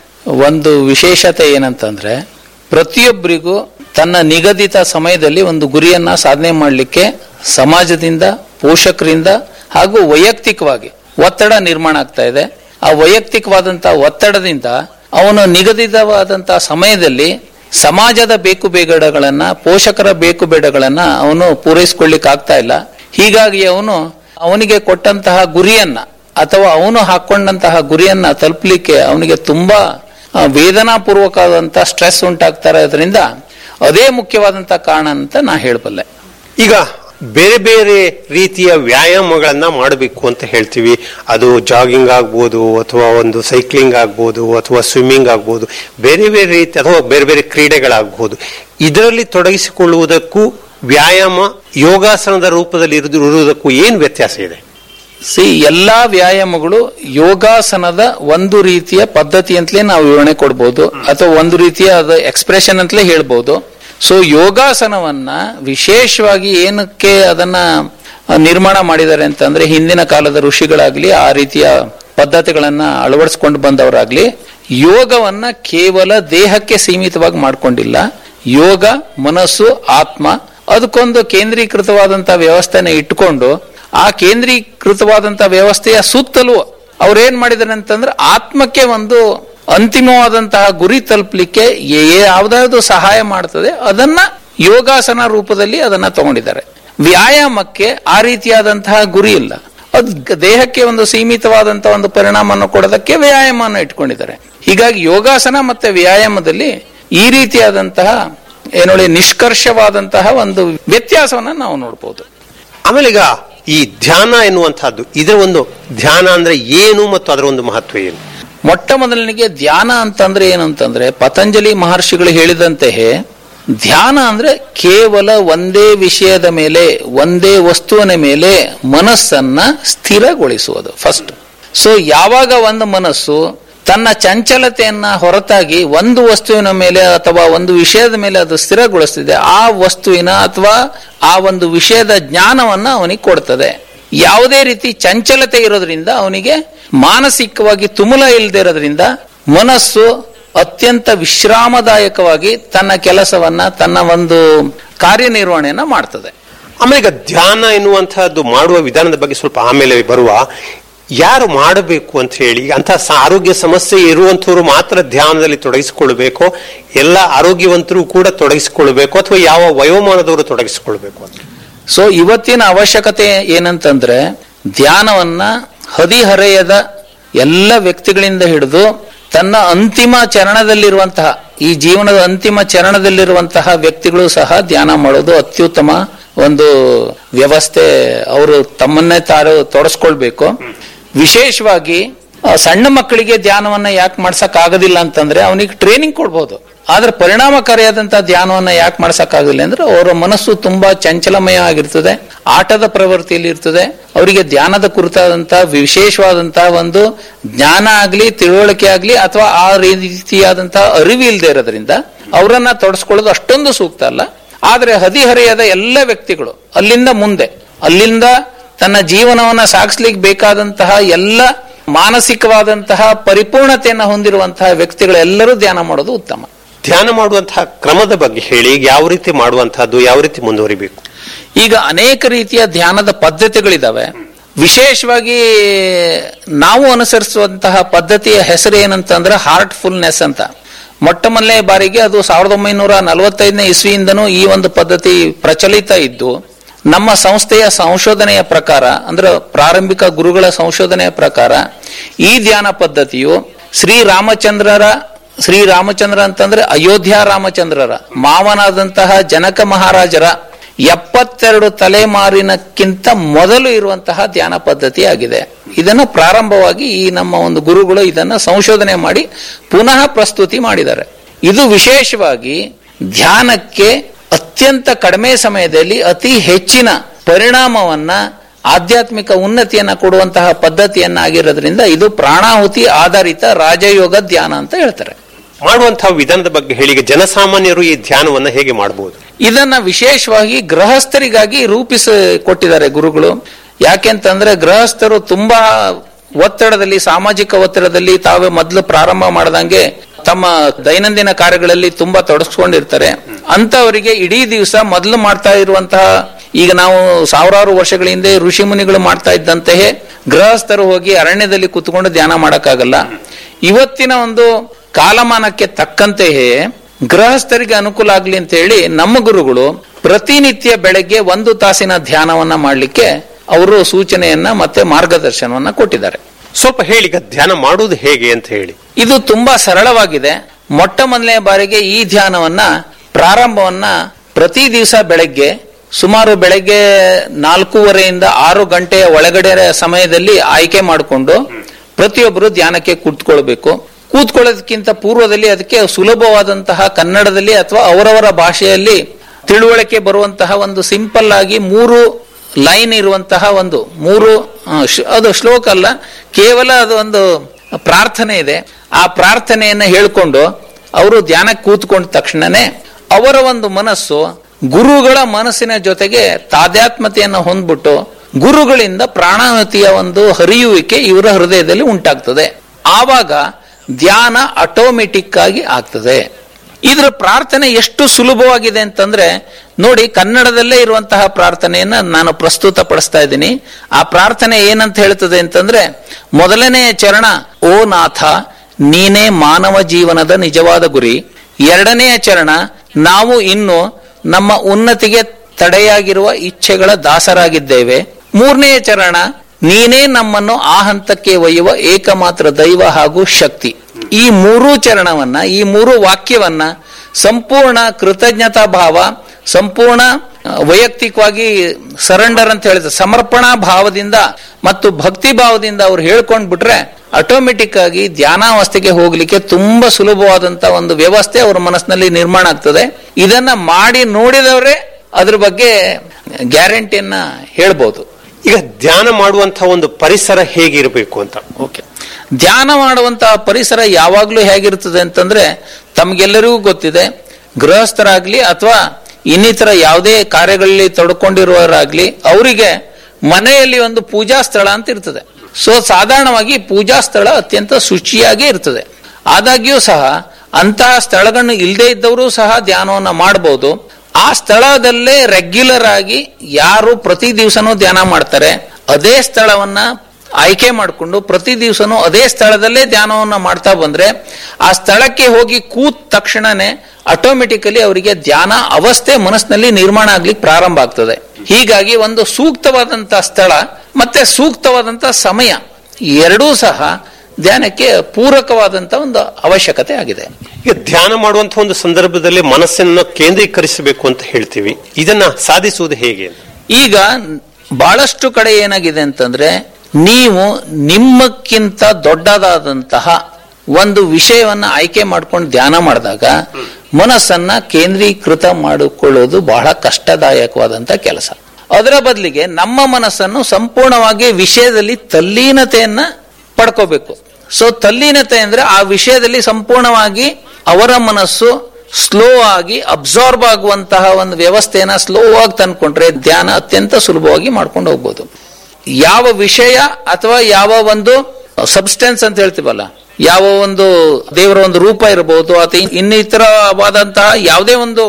ಒಂದು ವಿಶೇಷತೆ ಏನಂತಂದ್ರೆ ಪ್ರತಿಯೊಬ್ಬರಿಗೂ ತನ್ನ ನಿಗದಿತ ಸಮಯದಲ್ಲಿ ಒಂದು ಗುರಿಯನ್ನ ಸಾಧನೆ ಮಾಡಲಿಕ್ಕೆ ಸಮಾಜದಿಂದ ಪೋಷಕರಿಂದ ಹಾಗೂ ವೈಯಕ್ತಿಕವಾಗಿ ಒತ್ತಡ ನಿರ್ಮಾಣ ಆಗ್ತಾ ಇದೆ ಆ ವೈಯಕ್ತಿಕವಾದಂತಹ ಒತ್ತಡದಿಂದ ಅವನು ನಿಗದಿತವಾದಂತಹ ಸಮಯದಲ್ಲಿ ಸಮಾಜದ ಬೇಕು ಬೇಗಡಗಳನ್ನ ಪೋಷಕರ ಬೇಕು ಬೇಡಗಳನ್ನ ಅವನು ಪೂರೈಸಿಕೊಳ್ಳಿಕ್ ಆಗ್ತಾ ಇಲ್ಲ ಹೀಗಾಗಿ ಅವನು ಅವನಿಗೆ ಕೊಟ್ಟಂತಹ ಗುರಿಯನ್ನ ಅಥವಾ ಅವನು ಹಾಕೊಂಡಂತಹ ಗುರಿಯನ್ನ ತಲುಪಲಿಕ್ಕೆ ಅವನಿಗೆ ತುಂಬಾ ಆ, ವೇದನಾಪೂರ್ವಕವಾದಂತಹ ಸ್ಟ್ರೆಸ್ ಉಂಟಾಗ್ತಾ ಇರೋದ್ರಿಂದ ಅದೇ ಮುಖ್ಯವಾದಂತಹ ಕಾರಣ ಅಂತ ನಾ ಹೇಳಬಲ್ಲೆ ಈಗ ಬೇರೆ ಬೇರೆ ರೀತಿಯ ವ್ಯಾಯಾಮಗಳನ್ನ ಮಾಡಬೇಕು ಅಂತ ಹೇಳ್ತೀವಿ ಅದು ಜಾಗಿಂಗ್ ಆಗ್ಬೋದು ಅಥವಾ ಒಂದು ಸೈಕ್ಲಿಂಗ್ ಆಗ್ಬೋದು ಅಥವಾ ಸ್ವಿಮ್ಮಿಂಗ್ ಆಗ್ಬೋದು ಬೇರೆ ಬೇರೆ ರೀತಿ ಅಥವಾ ಬೇರೆ ಬೇರೆ ಕ್ರೀಡೆಗಳಾಗಬಹುದು ಇದರಲ್ಲಿ ತೊಡಗಿಸಿಕೊಳ್ಳುವುದಕ್ಕೂ ವ್ಯಾಯಾಮ ಯೋಗಾಸನದ ರೂಪದಲ್ಲಿ ಇರುವುದು- ಇರುವುದಕ್ಕೂ ಏನು ವ್ಯತ್ಯಾಸ ಇದೆ ಸಿ ಎಲ್ಲಾ ವ್ಯಾಯಾಮಗಳು ಯೋಗಾಸನದ ಒಂದು ರೀತಿಯ ಪದ್ಧತಿ ಅಂತಲೇ ನಾವು ವಿವರಣೆ ಕೊಡ್ಬೋದು ಅಥವಾ ಒಂದು ರೀತಿಯ ಎಕ್ಸ್ಪ್ರೆಷನ್ ಅಂತಲೇ ಹೇಳ್ಬೋದು ಸೊ ಯೋಗಾಸನವನ್ನ ವಿಶೇಷವಾಗಿ ಏನಕ್ಕೆ ಅದನ್ನ ಆ, ನಿರ್ಮಾಣ ಮಾಡಿದ್ದಾರೆ ಅಂತಂದ್ರೆ ಹಿಂದಿನ ಕಾಲದ ಋಷಿಗಳಾಗ್ಲಿ ಆ ರೀತಿಯ ಪದ್ಧತಿಗಳನ್ನ ಅಳವಡಿಸ್ಕೊಂಡು ಬಂದವರಾಗ್ಲಿ ಯೋಗವನ್ನ ಕೇವಲ ದೇಹಕ್ಕೆ ಸೀಮಿತವಾಗಿ ಮಾಡ್ಕೊಂಡಿಲ್ಲ ಯೋಗ ಮನಸ್ಸು ಆತ್ಮ ಅದಕ್ಕೊಂದು ಕೇಂದ್ರೀಕೃತವಾದಂತಹ ವ್ಯವಸ್ಥೆನ ಇಟ್ಕೊಂಡು ಆ ಕೇಂದ್ರೀಕೃತವಾದಂತಹ ವ್ಯವಸ್ಥೆಯ ಸುತ್ತಲೂ ಅವ್ರೇನ್ ಮಾಡಿದಾರೆ ಅಂತಂದ್ರೆ ಆತ್ಮಕ್ಕೆ ಒಂದು ಅಂತಿಮವಾದಂತಹ ಗುರಿ ತಲುಪಲಿಕ್ಕೆ ಯಾವುದಾದ್ರು ಸಹಾಯ ಮಾಡ್ತದೆ ಅದನ್ನ ಯೋಗಾಸನ ರೂಪದಲ್ಲಿ ಅದನ್ನ ತಗೊಂಡಿದ್ದಾರೆ ವ್ಯಾಯಾಮಕ್ಕೆ ಆ ರೀತಿಯಾದಂತಹ ಗುರಿ ಇಲ್ಲ ಅದು ಗ- ದೇಹಕ್ಕೆ ಒಂದು ಸೀಮಿತವಾದಂತಹ ಒಂದು ಪರಿಣಾಮವನ್ನು ಕೊಡೋದಕ್ಕೆ ವ್ಯಾಯಾಮವನ್ನು ಇಟ್ಕೊಂಡಿದ್ದಾರೆ ಹೀಗಾಗಿ ಯೋಗಾಸನ ಮತ್ತೆ ವ್ಯಾಯಾಮದಲ್ಲಿ ಈ ರೀತಿಯಾದಂತಹ ಏನೊಳಿ ನಿಷ್ಕರ್ಷವಾದಂತಹ ಒಂದು ವ್ಯತ್ಯಾಸವನ್ನ ನಾವು ನೋಡಬಹುದು ಆಮೇಲೆ ಈಗ ಈ ಧ್ಯಾನ ಎನ್ನುವಂತಹದ್ದು ಇದರ ಒಂದು ಧ್ಯಾನ ಅಂದ್ರೆ ಏನು ಮತ್ತು ಅದರ ಒಂದು ಮಹತ್ವ ಏನು ಮೊಟ್ಟ ಮೊದಲನಿಗೆ ಧ್ಯಾನ ಅಂತಂದ್ರೆ ಏನು ಅಂತಂದ್ರೆ ಪತಂಜಲಿ ಮಹರ್ಷಿಗಳು ಹೇಳಿದಂತೆಯೇ ಧ್ಯಾನ ಅಂದ್ರೆ ಕೇವಲ ಒಂದೇ ವಿಷಯದ ಮೇಲೆ ಒಂದೇ ವಸ್ತುವಿನ ಮೇಲೆ ಮನಸ್ಸನ್ನ ಸ್ಥಿರಗೊಳಿಸುವುದು ಫಸ್ಟ್ ಸೊ ಯಾವಾಗ ಒಂದು ಮನಸ್ಸು ತನ್ನ ಚಂಚಲತೆಯನ್ನ ಹೊರತಾಗಿ ಒಂದು ವಸ್ತುವಿನ ಮೇಲೆ ಅಥವಾ ಒಂದು ವಿಷಯದ ಮೇಲೆ ಅದು ಸ್ಥಿರಗೊಳಿಸ್ತಿದೆ ಆ ವಸ್ತುವಿನ ಅಥವಾ ಆ ಒಂದು ವಿಷಯದ ಜ್ಞಾನವನ್ನ ಅವನಿಗೆ ಕೊಡ್ತದೆ ಯಾವುದೇ ರೀತಿ ಚಂಚಲತೆ ಇರೋದ್ರಿಂದ ಅವನಿಗೆ ಮಾನಸಿಕವಾಗಿ ತುಮುಲ ಇಲ್ಲದೆ ಇರೋದ್ರಿಂದ ಮನಸ್ಸು ಅತ್ಯಂತ ವಿಶ್ರಾಮದಾಯಕವಾಗಿ ತನ್ನ ಕೆಲಸವನ್ನ ತನ್ನ ಒಂದು ಕಾರ್ಯನಿರ್ವಹಣೆಯನ್ನ ಮಾಡ್ತದೆ ಆಮೇಲೆ ಈಗ ಧ್ಯಾನ ಎನ್ನುವಂತಹದ್ದು ಮಾಡುವ ವಿಧಾನದ ಬಗ್ಗೆ ಸ್ವಲ್ಪ ಆಮೇಲೆ ಬರುವ ಯಾರು ಮಾಡಬೇಕು ಅಂತ ಹೇಳಿ ಅಂತ ಆರೋಗ್ಯ ಸಮಸ್ಯೆ ಇರುವಂತವರು ಮಾತ್ರ ಧ್ಯಾನದಲ್ಲಿ ತೊಡಗಿಸಿಕೊಳ್ಬೇಕು ಎಲ್ಲ ಆರೋಗ್ಯವಂತರು ಕೂಡ ತೊಡಗಿಸಿಕೊಳ್ಬೇಕು ಅಥವಾ ಯಾವ ವಯೋಮಾನದವರು ತೊಡಗಿಸಿಕೊಳ್ಬೇಕು ಅಂತ ಸೊ ಇವತ್ತಿನ ಅವಶ್ಯಕತೆ ಏನಂತಂದ್ರೆ ಧ್ಯಾನವನ್ನ ಹದಿಹರೆಯದ ಎಲ್ಲ ವ್ಯಕ್ತಿಗಳಿಂದ ಹಿಡಿದು ತನ್ನ ಅಂತಿಮ ಚರಣದಲ್ಲಿರುವಂತಹ ಈ ಜೀವನದ ಅಂತಿಮ ಚರಣದಲ್ಲಿರುವಂತಹ ವ್ಯಕ್ತಿಗಳು ಸಹ ಧ್ಯಾನ ಮಾಡೋದು ಅತ್ಯುತ್ತಮ ಒಂದು ವ್ಯವಸ್ಥೆ ಅವರು ತಮ್ಮನ್ನೇ ತಾರು ತೊಡಸ್ಕೊಳ್ಬೇಕು ವಿಶೇಷವಾಗಿ ಆ, ಸಣ್ಣ ಮಕ್ಕಳಿಗೆ ಧ್ಯಾನವನ್ನ ಯಾಕೆ ಮಾಡ್ಸಕ್ ಆಗೋದಿಲ್ಲ ಅಂತಂದ್ರೆ ಅವನಿಗೆ ಟ್ರೈನಿಂಗ್ ಕೊಡ್ಬೋದು ಆದ್ರೆ ಪರಿಣಾಮಕಾರಿಯಾದಂತಹ ಧ್ಯಾನವನ್ನ ಯಾಕೆ ಮಾಡ್ಸಕ್ ಆಗೋದಿಲ್ಲ ಅಂದ್ರೆ ಅವರ ಮನಸ್ಸು ತುಂಬಾ ಚಂಚಲಮಯ ಆಗಿರ್ತದೆ ಆಟದ ಪ್ರವೃತ್ತಿಯಲ್ಲಿ ಇರ್ತದೆ ಅವರಿಗೆ ಧ್ಯಾನದ ಕುರಿತಾದಂತಹ ವಿಶೇಷವಾದಂತಹ ಒಂದು ಜ್ಞಾನ ಆಗ್ಲಿ ತಿಳುವಳಿಕೆ ಆಗ್ಲಿ ಅಥವಾ ಆ ರೀತಿಯಾದಂತಹ ಅರಿವು ಇಲ್ಲದೆ ಇರೋದ್ರಿಂದ ಅವರನ್ನ ತೊಡಸ್ಕೊಳ್ಳೋದು ಅಷ್ಟೊಂದು ಸೂಕ್ತ ಅಲ್ಲ ಆದ್ರೆ ಹದಿಹರೆಯದ ಎಲ್ಲ ವ್ಯಕ್ತಿಗಳು ಅಲ್ಲಿಂದ ಮುಂದೆ ಅಲ್ಲಿಂದ ತನ್ನ ಜೀವನವನ್ನ ಸಾಗಿಸ್ಲಿಕ್ಕೆ ಬೇಕಾದಂತಹ ಎಲ್ಲ ಮಾನಸಿಕವಾದಂತಹ ಪರಿಪೂರ್ಣತೆಯನ್ನ ಹೊಂದಿರುವಂತಹ ವ್ಯಕ್ತಿಗಳೆಲ್ಲರೂ ಧ್ಯಾನ ಮಾಡೋದು ಉತ್ತಮ ಧ್ಯಾನ ಮಾಡುವಂತಹ ಕ್ರಮದ ಬಗ್ಗೆ ಹೇಳಿ ಈಗ ಯಾವ ರೀತಿ ಮಾಡುವಂತಹದ್ದು ಯಾವ ರೀತಿ ಮುಂದುವರಿಬೇಕು ಈಗ ಅನೇಕ ರೀತಿಯ ಧ್ಯಾನದ ಪದ್ಧತಿಗಳಿದಾವೆ ವಿಶೇಷವಾಗಿ ನಾವು ಅನುಸರಿಸುವಂತಹ ಪದ್ಧತಿಯ ಹೆಸರು ಏನಂತಂದ್ರೆ ಹಾರ್ಟ್ಫುಲ್ನೆಸ್ ಅಂತ ಮೊಟ್ಟ ಮೊದಲನೇ ಬಾರಿಗೆ ಅದು ಸಾವಿರದ ಒಂಬೈನೂರ ನಲವತ್ತೈದನೇ ಇಸ್ವಿಯಿಂದನೂ ಈ ಒಂದು ಪದ್ಧತಿ ಪ್ರಚಲಿತ ಇದ್ದು ನಮ್ಮ ಸಂಸ್ಥೆಯ ಸಂಶೋಧನೆಯ ಪ್ರಕಾರ ಅಂದ್ರೆ ಪ್ರಾರಂಭಿಕ ಗುರುಗಳ ಸಂಶೋಧನೆಯ ಪ್ರಕಾರ ಈ ಧ್ಯಾನ ಪದ್ಧತಿಯು ಶ್ರೀರಾಮಚಂದ್ರರ ಶ್ರೀರಾಮಚಂದ್ರ ಅಂತಂದ್ರೆ ಅಯೋಧ್ಯ ರಾಮಚಂದ್ರರ ಮಾವನಾದಂತಹ ಜನಕ ಮಹಾರಾಜರ ಎಪ್ಪತ್ತೆರಡು ತಲೆಮಾರಿನಕ್ಕಿಂತ ಮೊದಲು ಇರುವಂತಹ ಧ್ಯಾನ ಪದ್ಧತಿ ಆಗಿದೆ ಇದನ್ನು ಪ್ರಾರಂಭವಾಗಿ ಈ ನಮ್ಮ ಒಂದು ಗುರುಗಳು ಇದನ್ನ ಸಂಶೋಧನೆ ಮಾಡಿ ಪುನಃ ಪ್ರಸ್ತುತಿ ಮಾಡಿದ್ದಾರೆ ಇದು ವಿಶೇಷವಾಗಿ ಧ್ಯಾನಕ್ಕೆ ಅತ್ಯಂತ ಕಡಿಮೆ ಸಮಯದಲ್ಲಿ ಅತಿ ಹೆಚ್ಚಿನ ಪರಿಣಾಮವನ್ನ ಆಧ್ಯಾತ್ಮಿಕ ಉನ್ನತಿಯನ್ನ ಕೊಡುವಂತಹ ಪದ್ಧತಿಯನ್ನಾಗಿರೋದ್ರಿಂದ ಇದು ಪ್ರಾಣಾಹುತಿ ಆಧಾರಿತ ರಾಜಯೋಗ ಧ್ಯಾನ ಅಂತ ಹೇಳ್ತಾರೆ ಮಾಡುವಂತಹ ವಿಧಾನದ ಬಗ್ಗೆ ಹೇಳಿ ಈಗ ಜನಸಾಮಾನ್ಯರು ಈ ಧ್ಯಾನವನ್ನ ಹೇಗೆ ಮಾಡಬಹುದು ಇದನ್ನ ವಿಶೇಷವಾಗಿ ಗೃಹಸ್ಥರಿಗಾಗಿ ರೂಪಿಸಿ ಕೊಟ್ಟಿದ್ದಾರೆ ಗುರುಗಳು ಯಾಕೆಂತಂದ್ರೆ ಗೃಹಸ್ಥರು ತುಂಬಾ ಒತ್ತಡದಲ್ಲಿ ಸಾಮಾಜಿಕ ಒತ್ತಡದಲ್ಲಿ ತಾವೇ ಮೊದಲು ಪ್ರಾರಂಭ ಮಾಡದಂಗೆ ತಮ್ಮ ದೈನಂದಿನ ಕಾರ್ಯಗಳಲ್ಲಿ ತುಂಬಾ ತೊಡಗಿಸ್ಕೊಂಡಿರ್ತಾರೆ ಅಂತವರಿಗೆ ಇಡೀ ದಿವಸ ಮೊದಲು ಮಾಡ್ತಾ ಇರುವಂತಹ ಈಗ ನಾವು ಸಾವಿರಾರು ವರ್ಷಗಳ ಹಿಂದೆ ಋಷಿ ಮುನಿಗಳು ಮಾಡ್ತಾ ಇದ್ದಂತೆಯೇ ಗೃಹಸ್ಥರು ಹೋಗಿ ಅರಣ್ಯದಲ್ಲಿ ಕೂತ್ಕೊಂಡು ಧ್ಯಾನ ಮಾಡಕ್ಕಾಗಲ್ಲ ಇವತ್ತಿನ ಒಂದು ಕಾಲಮಾನಕ್ಕೆ ತಕ್ಕಂತೆಯೇ ಗೃಹಸ್ಥರಿಗೆ ಅನುಕೂಲ ಆಗ್ಲಿ ಅಂತ ಹೇಳಿ ನಮ್ಮ ಗುರುಗಳು ಪ್ರತಿನಿತ್ಯ ಬೆಳಗ್ಗೆ ಒಂದು ತಾಸಿನ ಧ್ಯಾನವನ್ನ ಮಾಡಲಿಕ್ಕೆ ಅವರು ಸೂಚನೆಯನ್ನ ಮತ್ತೆ ಮಾರ್ಗದರ್ಶನವನ್ನ ಕೊಟ್ಟಿದ್ದಾರೆ ಸ್ವಲ್ಪ ಹೇಳಿ ಈಗ ಧ್ಯಾನ ಮಾಡುವುದು ಹೇಗೆ ಅಂತ ಹೇಳಿ ಇದು ತುಂಬಾ ಸರಳವಾಗಿದೆ ಮೊಟ್ಟ ಮೊದಲನೇ ಬಾರಿಗೆ ಈ ಧ್ಯಾನವನ್ನ ಪ್ರಾರಂಭವನ್ನ ಪ್ರತಿ ದಿವಸ ಬೆಳಗ್ಗೆ ಸುಮಾರು ಬೆಳಗ್ಗೆ ನಾಲ್ಕೂವರೆಯಿಂದ ಆರು ಗಂಟೆಯ ಒಳಗಡೆ ಸಮಯದಲ್ಲಿ ಆಯ್ಕೆ ಮಾಡಿಕೊಂಡು ಪ್ರತಿಯೊಬ್ಬರು ಧ್ಯಾನಕ್ಕೆ ಕೂತ್ಕೊಳ್ಬೇಕು ಕೂತ್ಕೊಳ್ಳೋದಕ್ಕಿಂತ ಪೂರ್ವದಲ್ಲಿ ಅದಕ್ಕೆ ಸುಲಭವಾದಂತಹ ಕನ್ನಡದಲ್ಲಿ ಅಥವಾ ಅವರವರ ಭಾಷೆಯಲ್ಲಿ ತಿಳುವಳಿಕೆ ಬರುವಂತಹ ಒಂದು ಸಿಂಪಲ್ ಆಗಿ ಮೂರು ಲೈನ್ ಇರುವಂತಹ ಒಂದು ಮೂರು ಆ, ಶ್ಲ- ಅದು ಶ್ಲೋಕ ಅಲ್ಲ ಕೇವಲ ಅದು ಒಂದು ಪ್ರಾರ್ಥನೆ ಇದೆ ಆ ಪ್ರಾರ್ಥನೆಯನ್ನ ಹೇಳ್ಕೊಂಡು ಅವರು ಧ್ಯಾನಕ್ಕೆ ಕೂತ್ಕೊಂಡ ತಕ್ಷಣನೇ ಅವರ ಒಂದು ಮನಸ್ಸು ಗುರುಗಳ ಮನಸ್ಸಿನ ಜೊತೆಗೆ ತಾದಾತ್ಮತೆಯನ್ನು ಹೊಂದ್ಬಿಟ್ಟು ಗುರುಗಳಿಂದ ಪ್ರಾಣಾಹುತಿಯ ಒಂದು ಹರಿಯುವಿಕೆ ಇವರ ಹೃದಯದಲ್ಲಿ ಉಂಟಾಗ್ತದೆ ಆವಾಗ ಧ್ಯಾನ ಆಟೋಮೆಟಿಕ್ ಆಗಿ ಆಗ್ತದೆ ಇದರ ಪ್ರಾರ್ಥನೆ ಎಷ್ಟು ಸುಲಭವಾಗಿದೆ ಅಂತಂದ್ರೆ ನೋಡಿ ಕನ್ನಡದಲ್ಲೇ ಇರುವಂತಹ ಪ್ರಾರ್ಥನೆಯನ್ನ ನಾನು ಪ್ರಸ್ತುತ ಪಡಿಸ್ತಾ ಇದ್ದೀನಿ ಆ ಪ್ರಾರ್ಥನೆ ಏನಂತ ಹೇಳ್ತದೆ ಅಂತಂದ್ರೆ ಮೊದಲನೆಯ ಚರಣ ಓ ನಾಥ ನೀನೇ ಮಾನವ ಜೀವನದ ನಿಜವಾದ ಗುರಿ ಎರಡನೆಯ ಚರಣ ನಾವು ಇನ್ನು ನಮ್ಮ ಉನ್ನತಿಗೆ ತಡೆಯಾಗಿರುವ ಇಚ್ಛೆಗಳ ದಾಸರಾಗಿದ್ದೇವೆ ಮೂರನೆಯ ಚರಣ ನೀನೇ ನಮ್ಮನ್ನು ಆ ಹಂತಕ್ಕೆ ಒಯ್ಯುವ ಏಕಮಾತ್ರ ದೈವ ಹಾಗೂ ಶಕ್ತಿ ಈ ಮೂರೂ ಚರಣವನ್ನ ಈ ಮೂರು ವಾಕ್ಯವನ್ನ ಸಂಪೂರ್ಣ ಕೃತಜ್ಞತಾ ಭಾವ ಸಂಪೂರ್ಣ ಆ, ವೈಯಕ್ತಿಕವಾಗಿ ಸರೆಂಡರ್ ಅಂತ ಹೇಳಿದ್ರೆ ಸಮರ್ಪಣಾ ಭಾವದಿಂದ ಮತ್ತು ಭಕ್ತಿ ಭಾವದಿಂದ ಅವ್ರು ಹೇಳ್ಕೊಂಡ್ ಬಿಟ್ರೆ ಆಟೋಮೆಟಿಕ್ ಆಗಿ ಧ್ಯಾನಾವಸ್ಥೆಗೆ ಹೋಗ್ಲಿಕ್ಕೆ ತುಂಬಾ ಸುಲಭವಾದಂತ ಒಂದು ವ್ಯವಸ್ಥೆ ಅವ್ರ ಮನಸ್ಸಿನಲ್ಲಿ ನಿರ್ಮಾಣ ಆಗ್ತದೆ ಇದನ್ನ ಮಾಡಿ ನೋಡಿದವರೇ ಅದ್ರ ಬಗ್ಗೆ ಗ್ಯಾರಂಟಿಯನ್ನ ಹೇಳ್ಬೋದು ಈಗ ಧ್ಯಾನ ಮಾಡುವಂತಹ ಒಂದು ಪರಿಸರ ಹೇಗಿರಬೇಕು ಅಂತ ಓಕೆ ಧ್ಯಾನ ಮಾಡುವಂತಹ ಪರಿಸರ ಯಾವಾಗ್ಲೂ ಹೇಗಿರ್ತದೆ ಅಂತಂದ್ರೆ ತಮ್ಗೆಲ್ಲರಿಗೂ ಗೊತ್ತಿದೆ ಗೃಹಸ್ಥರಾಗ್ಲಿ ಅಥವಾ ಇನ್ನಿತರ ಯಾವುದೇ ಕಾರ್ಯಗಳಲ್ಲಿ ತೊಡ್ಕೊಂಡಿರುವವರಾಗ್ಲಿ ಅವರಿಗೆ ಮನೆಯಲ್ಲಿ ಒಂದು ಪೂಜಾ ಸ್ಥಳ ಅಂತ ಇರ್ತದೆ ಸೊ ಸಾಧಾರಣವಾಗಿ ಪೂಜಾ ಸ್ಥಳ ಅತ್ಯಂತ ಶುಚಿಯಾಗಿ ಇರ್ತದೆ ಆದಾಗ್ಯೂ ಸಹ ಅಂತಹ ಸ್ಥಳಗಳನ್ನು ಇಲ್ಲದೆ ಇದ್ದವರು ಸಹ ಧ್ಯಾನವನ್ನ ಮಾಡಬಹುದು ಆ ಸ್ಥಳದಲ್ಲೇ ರೆಗ್ಯುಲರ್ ಆಗಿ ಯಾರು ಪ್ರತಿ ದಿವಸನೂ ಧ್ಯಾನ ಮಾಡ್ತಾರೆ ಅದೇ ಸ್ಥಳವನ್ನ ಆಯ್ಕೆ ಮಾಡಿಕೊಂಡು ಪ್ರತಿ ದಿವಸನೂ ಅದೇ ಸ್ಥಳದಲ್ಲೇ ಧ್ಯಾನವನ್ನ ಮಾಡ್ತಾ ಬಂದ್ರೆ ಆ ಸ್ಥಳಕ್ಕೆ ಹೋಗಿ ಕೂತ ತಕ್ಷಣನೇ ಆಟೋಮೆಟಿಕಲಿ ಅವರಿಗೆ ಧ್ಯಾನ ಅವಸ್ಥೆ ಮನಸ್ಸಿನಲ್ಲಿ ನಿರ್ಮಾಣ ಆಗ್ಲಿಕ್ಕೆ ಪ್ರಾರಂಭ ಆಗ್ತದೆ ಹೀಗಾಗಿ ಒಂದು ಸೂಕ್ತವಾದಂತ ಸ್ಥಳ ಮತ್ತೆ ಸೂಕ್ತವಾದಂತ ಸಮಯ ಎರಡೂ ಸಹ ಧ್ಯಾನಕ್ಕೆ ಪೂರಕವಾದಂತ ಒಂದು ಅವಶ್ಯಕತೆ ಆಗಿದೆ ಈಗ ಧ್ಯಾನ ಮಾಡುವಂತಹ ಒಂದು ಸಂದರ್ಭದಲ್ಲಿ ಮನಸ್ಸನ್ನು ಕೇಂದ್ರೀಕರಿಸಬೇಕು ಅಂತ ಹೇಳ್ತೀವಿ ಇದನ್ನ ಸಾಧಿಸುವುದು ಹೇಗೆ ಅಂತ ಈಗ ಬಹಳಷ್ಟು ಕಡೆ ಏನಾಗಿದೆ ಅಂತಂದ್ರೆ ನೀವು ನಿಮ್ಮಕ್ಕಿಂತ ದೊಡ್ಡದಾದಂತಹ ಒಂದು ವಿಷಯವನ್ನ ಆಯ್ಕೆ ಮಾಡ್ಕೊಂಡು ಧ್ಯಾನ ಮಾಡಿದಾಗ ಮನಸ್ಸನ್ನ ಕೇಂದ್ರೀಕೃತ ಮಾಡಿಕೊಳ್ಳೋದು ಬಹಳ ಕಷ್ಟದಾಯಕವಾದಂತ ಕೆಲಸ ಅದರ ಬದಲಿಗೆ ನಮ್ಮ ಮನಸ್ಸನ್ನು ಸಂಪೂರ್ಣವಾಗಿ ವಿಷಯದಲ್ಲಿ ತಲ್ಲೀನತೆಯನ್ನ ಪಡ್ಕೋಬೇಕು ಸೊ ತಲ್ಲೀನತೆ ಅಂದ್ರೆ ಆ ವಿಷಯದಲ್ಲಿ ಸಂಪೂರ್ಣವಾಗಿ ಅವರ ಮನಸ್ಸು ಸ್ಲೋ ಆಗಿ ಅಬ್ಸಾರ್ಬ್ ಆಗುವಂತಹ ಒಂದು ವ್ಯವಸ್ಥೆಯನ್ನ ಸ್ಲೋ ಆಗಿ ತಂದ್ಕೊಂಡ್ರೆ ಧ್ಯಾನ ಅತ್ಯಂತ ಸುಲಭವಾಗಿ ಮಾಡ್ಕೊಂಡು ಹೋಗ್ಬೋದು ಯಾವ ವಿಷಯ ಅಥವಾ ಯಾವ ಒಂದು ಸಬ್ಸ್ಟೆನ್ಸ್ ಅಂತ ಹೇಳ್ತೀವಲ್ಲ ಯಾವ ಒಂದು ದೇವರ ಒಂದು ರೂಪ ಇರಬಹುದು ಅಥವಾ ಇನ್ನಿತರವಾದಂತಹ ಯಾವುದೇ ಒಂದು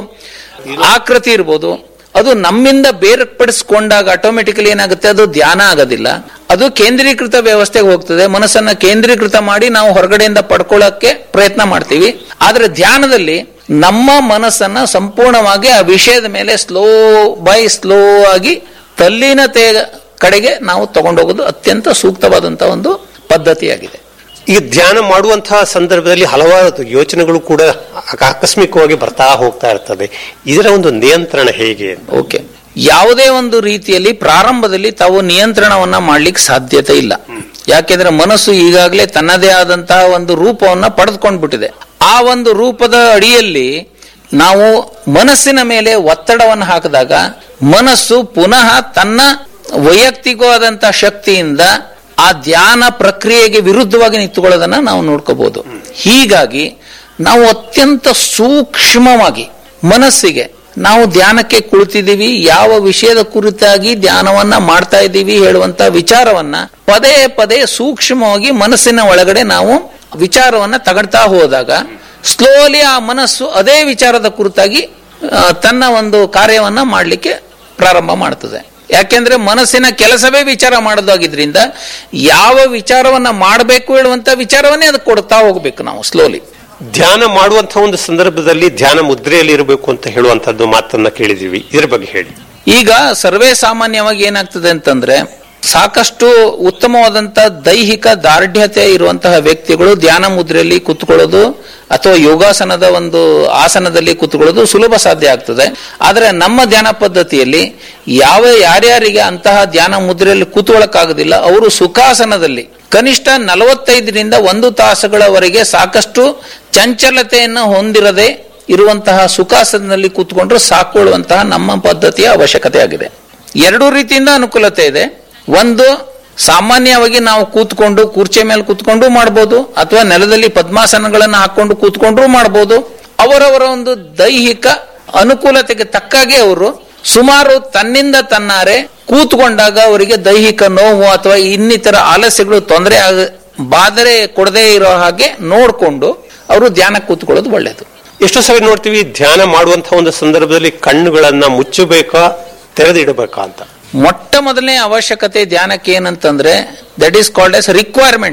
ಆಕೃತಿ ಇರ್ಬೋದು ಅದು ನಮ್ಮಿಂದ ಬೇರ್ಪಡಿಸ್ಕೊಂಡಾಗ ಆಟೋಮೆಟಿಕಲಿ ಏನಾಗುತ್ತೆ ಅದು ಧ್ಯಾನ ಆಗೋದಿಲ್ಲ ಅದು ಕೇಂದ್ರೀಕೃತ ವ್ಯವಸ್ಥೆಗೆ ಹೋಗ್ತದೆ ಮನಸ್ಸನ್ನ ಕೇಂದ್ರೀಕೃತ ಮಾಡಿ ನಾವು ಹೊರಗಡೆಯಿಂದ ಪಡ್ಕೊಳ್ಳೋಕೆ ಪ್ರಯತ್ನ ಮಾಡ್ತೀವಿ ಆದ್ರೆ ಧ್ಯಾನದಲ್ಲಿ ನಮ್ಮ ಮನಸ್ಸನ್ನ ಸಂಪೂರ್ಣವಾಗಿ ಆ ವಿಷಯದ ಮೇಲೆ ಸ್ಲೋ ಬೈ ಸ್ಲೋ ಆಗಿ ತಲ್ಲೀನತೆ ಕಡೆಗೆ ನಾವು ತಗೊಂಡೋಗೋದು ಅತ್ಯಂತ ಸೂಕ್ತವಾದಂತಹ ಒಂದು ಪದ್ಧತಿಯಾಗಿದೆ ಈಗ ಧ್ಯಾನ ಮಾಡುವಂತಹ ಸಂದರ್ಭದಲ್ಲಿ ಹಲವಾರು ಯೋಚನೆಗಳು ಕೂಡ ಆಕಸ್ಮಿಕವಾಗಿ ಬರ್ತಾ ಹೋಗ್ತಾ ಇರ್ತದೆ ಇದರ ಒಂದು ನಿಯಂತ್ರಣ ಹೇಗೆ ಅಂತ ಓಕೆ ಯಾವುದೇ ಒಂದು ರೀತಿಯಲ್ಲಿ ಪ್ರಾರಂಭದಲ್ಲಿ ತಾವು ನಿಯಂತ್ರಣವನ್ನ ಮಾಡ್ಲಿಕ್ಕೆ ಸಾಧ್ಯತೆ ಇಲ್ಲ ಯಾಕೆಂದ್ರೆ ಮನಸ್ಸು ಈಗಾಗಲೇ ತನ್ನದೇ ಆದಂತಹ ಒಂದು ರೂಪವನ್ನ ಪಡೆದುಕೊಂಡ್ಬಿಟ್ಟಿದೆ ಆ ಒಂದು ರೂಪದ ಅಡಿಯಲ್ಲಿ ನಾವು ಮನಸ್ಸಿನ ಮೇಲೆ ಒತ್ತಡವನ್ನು ಹಾಕಿದಾಗ ಮನಸ್ಸು ಪುನಃ ತನ್ನ ವೈಯಕ್ತಿಕವಾದಂತಹ ಶಕ್ತಿಯಿಂದ ಆ ಧ್ಯಾನ ಪ್ರಕ್ರಿಯೆಗೆ ವಿರುದ್ಧವಾಗಿ ನಿಂತುಕೊಳ್ಳೋದನ್ನ ನಾವು ನೋಡ್ಕೋಬಹುದು ಹೀಗಾಗಿ ನಾವು ಅತ್ಯಂತ ಸೂಕ್ಷ್ಮವಾಗಿ ಮನಸ್ಸಿಗೆ ನಾವು ಧ್ಯಾನಕ್ಕೆ ಕುಳಿತಿದ್ದೀವಿ ಯಾವ ವಿಷಯದ ಕುರಿತಾಗಿ ಧ್ಯಾನವನ್ನ ಮಾಡ್ತಾ ಇದ್ದೀವಿ ಹೇಳುವಂತ ವಿಚಾರವನ್ನ ಪದೇ ಪದೇ ಸೂಕ್ಷ್ಮವಾಗಿ ಮನಸ್ಸಿನ ಒಳಗಡೆ ನಾವು ವಿಚಾರವನ್ನ ತಗೊಳ್ತಾ ಹೋದಾಗ ಸ್ಲೋಲಿ ಆ ಮನಸ್ಸು ಅದೇ ವಿಚಾರದ ಕುರಿತಾಗಿ ಆ, ತನ್ನ ಒಂದು ಕಾರ್ಯವನ್ನ ಮಾಡಲಿಕ್ಕೆ ಪ್ರಾರಂಭ ಮಾಡ್ತದೆ ಯಾಕೆಂದ್ರೆ ಮನಸ್ಸಿನ ಕೆಲಸವೇ ವಿಚಾರ ಮಾಡೋದಾಗಿದ್ರಿಂದ ಯಾವ ವಿಚಾರವನ್ನ ಮಾಡಬೇಕು ಹೇಳುವಂತ ವಿಚಾರವನ್ನೇ ಅದಕ್ಕೆ ಕೊಡ್ತಾ ಹೋಗ್ಬೇಕು ನಾವು ಸ್ಲೋಲಿ ಧ್ಯಾನ ಮಾಡುವಂತಹ ಒಂದು ಸಂದರ್ಭದಲ್ಲಿ ಧ್ಯಾನ ಮುದ್ರೆಯಲ್ಲಿ ಇರಬೇಕು ಅಂತ ಹೇಳುವಂತದ್ದು ಮಾತನ್ನ ಕೇಳಿದೀವಿ ಇದರ ಬಗ್ಗೆ ಹೇಳಿ ಈಗ ಸರ್ವೇ ಸಾಮಾನ್ಯವಾಗಿ ಏನಾಗ್ತದೆ ಅಂತಂದ್ರೆ ಸಾಕಷ್ಟು ಉತ್ತಮವಾದಂತಹ ದೈಹಿಕ ದಾರ್ಢ್ಯತೆ ಇರುವಂತಹ ವ್ಯಕ್ತಿಗಳು ಧ್ಯಾನ ಮುದ್ರೆಯಲ್ಲಿ ಕುತ್ಕೊಳ್ಳೋದು ಅಥವಾ ಯೋಗಾಸನದ ಒಂದು ಆಸನದಲ್ಲಿ ಕುತ್ಕೊಳ್ಳೋದು ಸುಲಭ ಸಾಧ್ಯ ಆಗ್ತದೆ ಆದ್ರೆ ನಮ್ಮ ಧ್ಯಾನ ಪದ್ಧತಿಯಲ್ಲಿ ಯಾವ ಯಾರ್ಯಾರಿಗೆ ಅಂತಹ ಧ್ಯಾನ ಮುದ್ರೆಯಲ್ಲಿ ಕೂತ್ಕೊಳ್ಳಕ್ಕಾಗೋದಿಲ್ಲ ಅವರು ಸುಖಾಸನದಲ್ಲಿ ಕನಿಷ್ಠ ನಲವತ್ತೈದರಿಂದ ಒಂದು ತಾಸುಗಳವರೆಗೆ ಸಾಕಷ್ಟು ಚಂಚಲತೆಯನ್ನು ಹೊಂದಿರದೆ ಇರುವಂತಹ ಸುಖಾಸನದಲ್ಲಿ ಕೂತ್ಕೊಂಡ್ರೆ ಸಾಕೊಳ್ಳುವಂತಹ ನಮ್ಮ ಪದ್ಧತಿಯ ಅವಶ್ಯಕತೆ ಆಗಿದೆ ಎರಡು ರೀತಿಯಿಂದ ಅನುಕೂಲತೆ ಇದೆ ಒಂದು ಸಾಮಾನ್ಯವಾಗಿ ನಾವು ಕೂತ್ಕೊಂಡು ಕುರ್ಚಿ ಮೇಲೆ ಕೂತ್ಕೊಂಡು ಮಾಡಬಹುದು ಅಥವಾ ನೆಲದಲ್ಲಿ ಪದ್ಮಾಸನಗಳನ್ನು ಹಾಕೊಂಡು ಕೂತ್ಕೊಂಡ್ರು ಮಾಡಬಹುದು ಅವರವರ ಒಂದು ದೈಹಿಕ ಅನುಕೂಲತೆಗೆ ತಕ್ಕಾಗೆ ಅವರು ಸುಮಾರು ತನ್ನಿಂದ ತನ್ನಾರೆ ಕೂತ್ಕೊಂಡಾಗ ಅವರಿಗೆ ದೈಹಿಕ ನೋವು ಅಥವಾ ಇನ್ನಿತರ ಆಲಸ್ಯಗಳು ತೊಂದರೆ ಆಗ ಬಾದರೆ ಕೊಡದೇ ಇರೋ ಹಾಗೆ ನೋಡ್ಕೊಂಡು ಅವರು ಧ್ಯಾನಕ್ಕೆ ಕೂತ್ಕೊಳ್ಳೋದು ಒಳ್ಳೆಯದು ಎಷ್ಟೋ ಸಲ ನೋಡ್ತೀವಿ ಧ್ಯಾನ ಮಾಡುವಂತಹ ಒಂದು ಸಂದರ್ಭದಲ್ಲಿ ಕಣ್ಣುಗಳನ್ನ ಮುಚ್ಚಬೇಕಾ ತೆರೆದಿಡಬೇಕಾ ಅಂತ ಮೊಟ್ಟ ಮೊದಲನೇ ಅವಶ್ಯಕತೆ ಧ್ಯಾನಕ್ಕೆ ಏನಂತಂದ್ರೆ that is called as requirement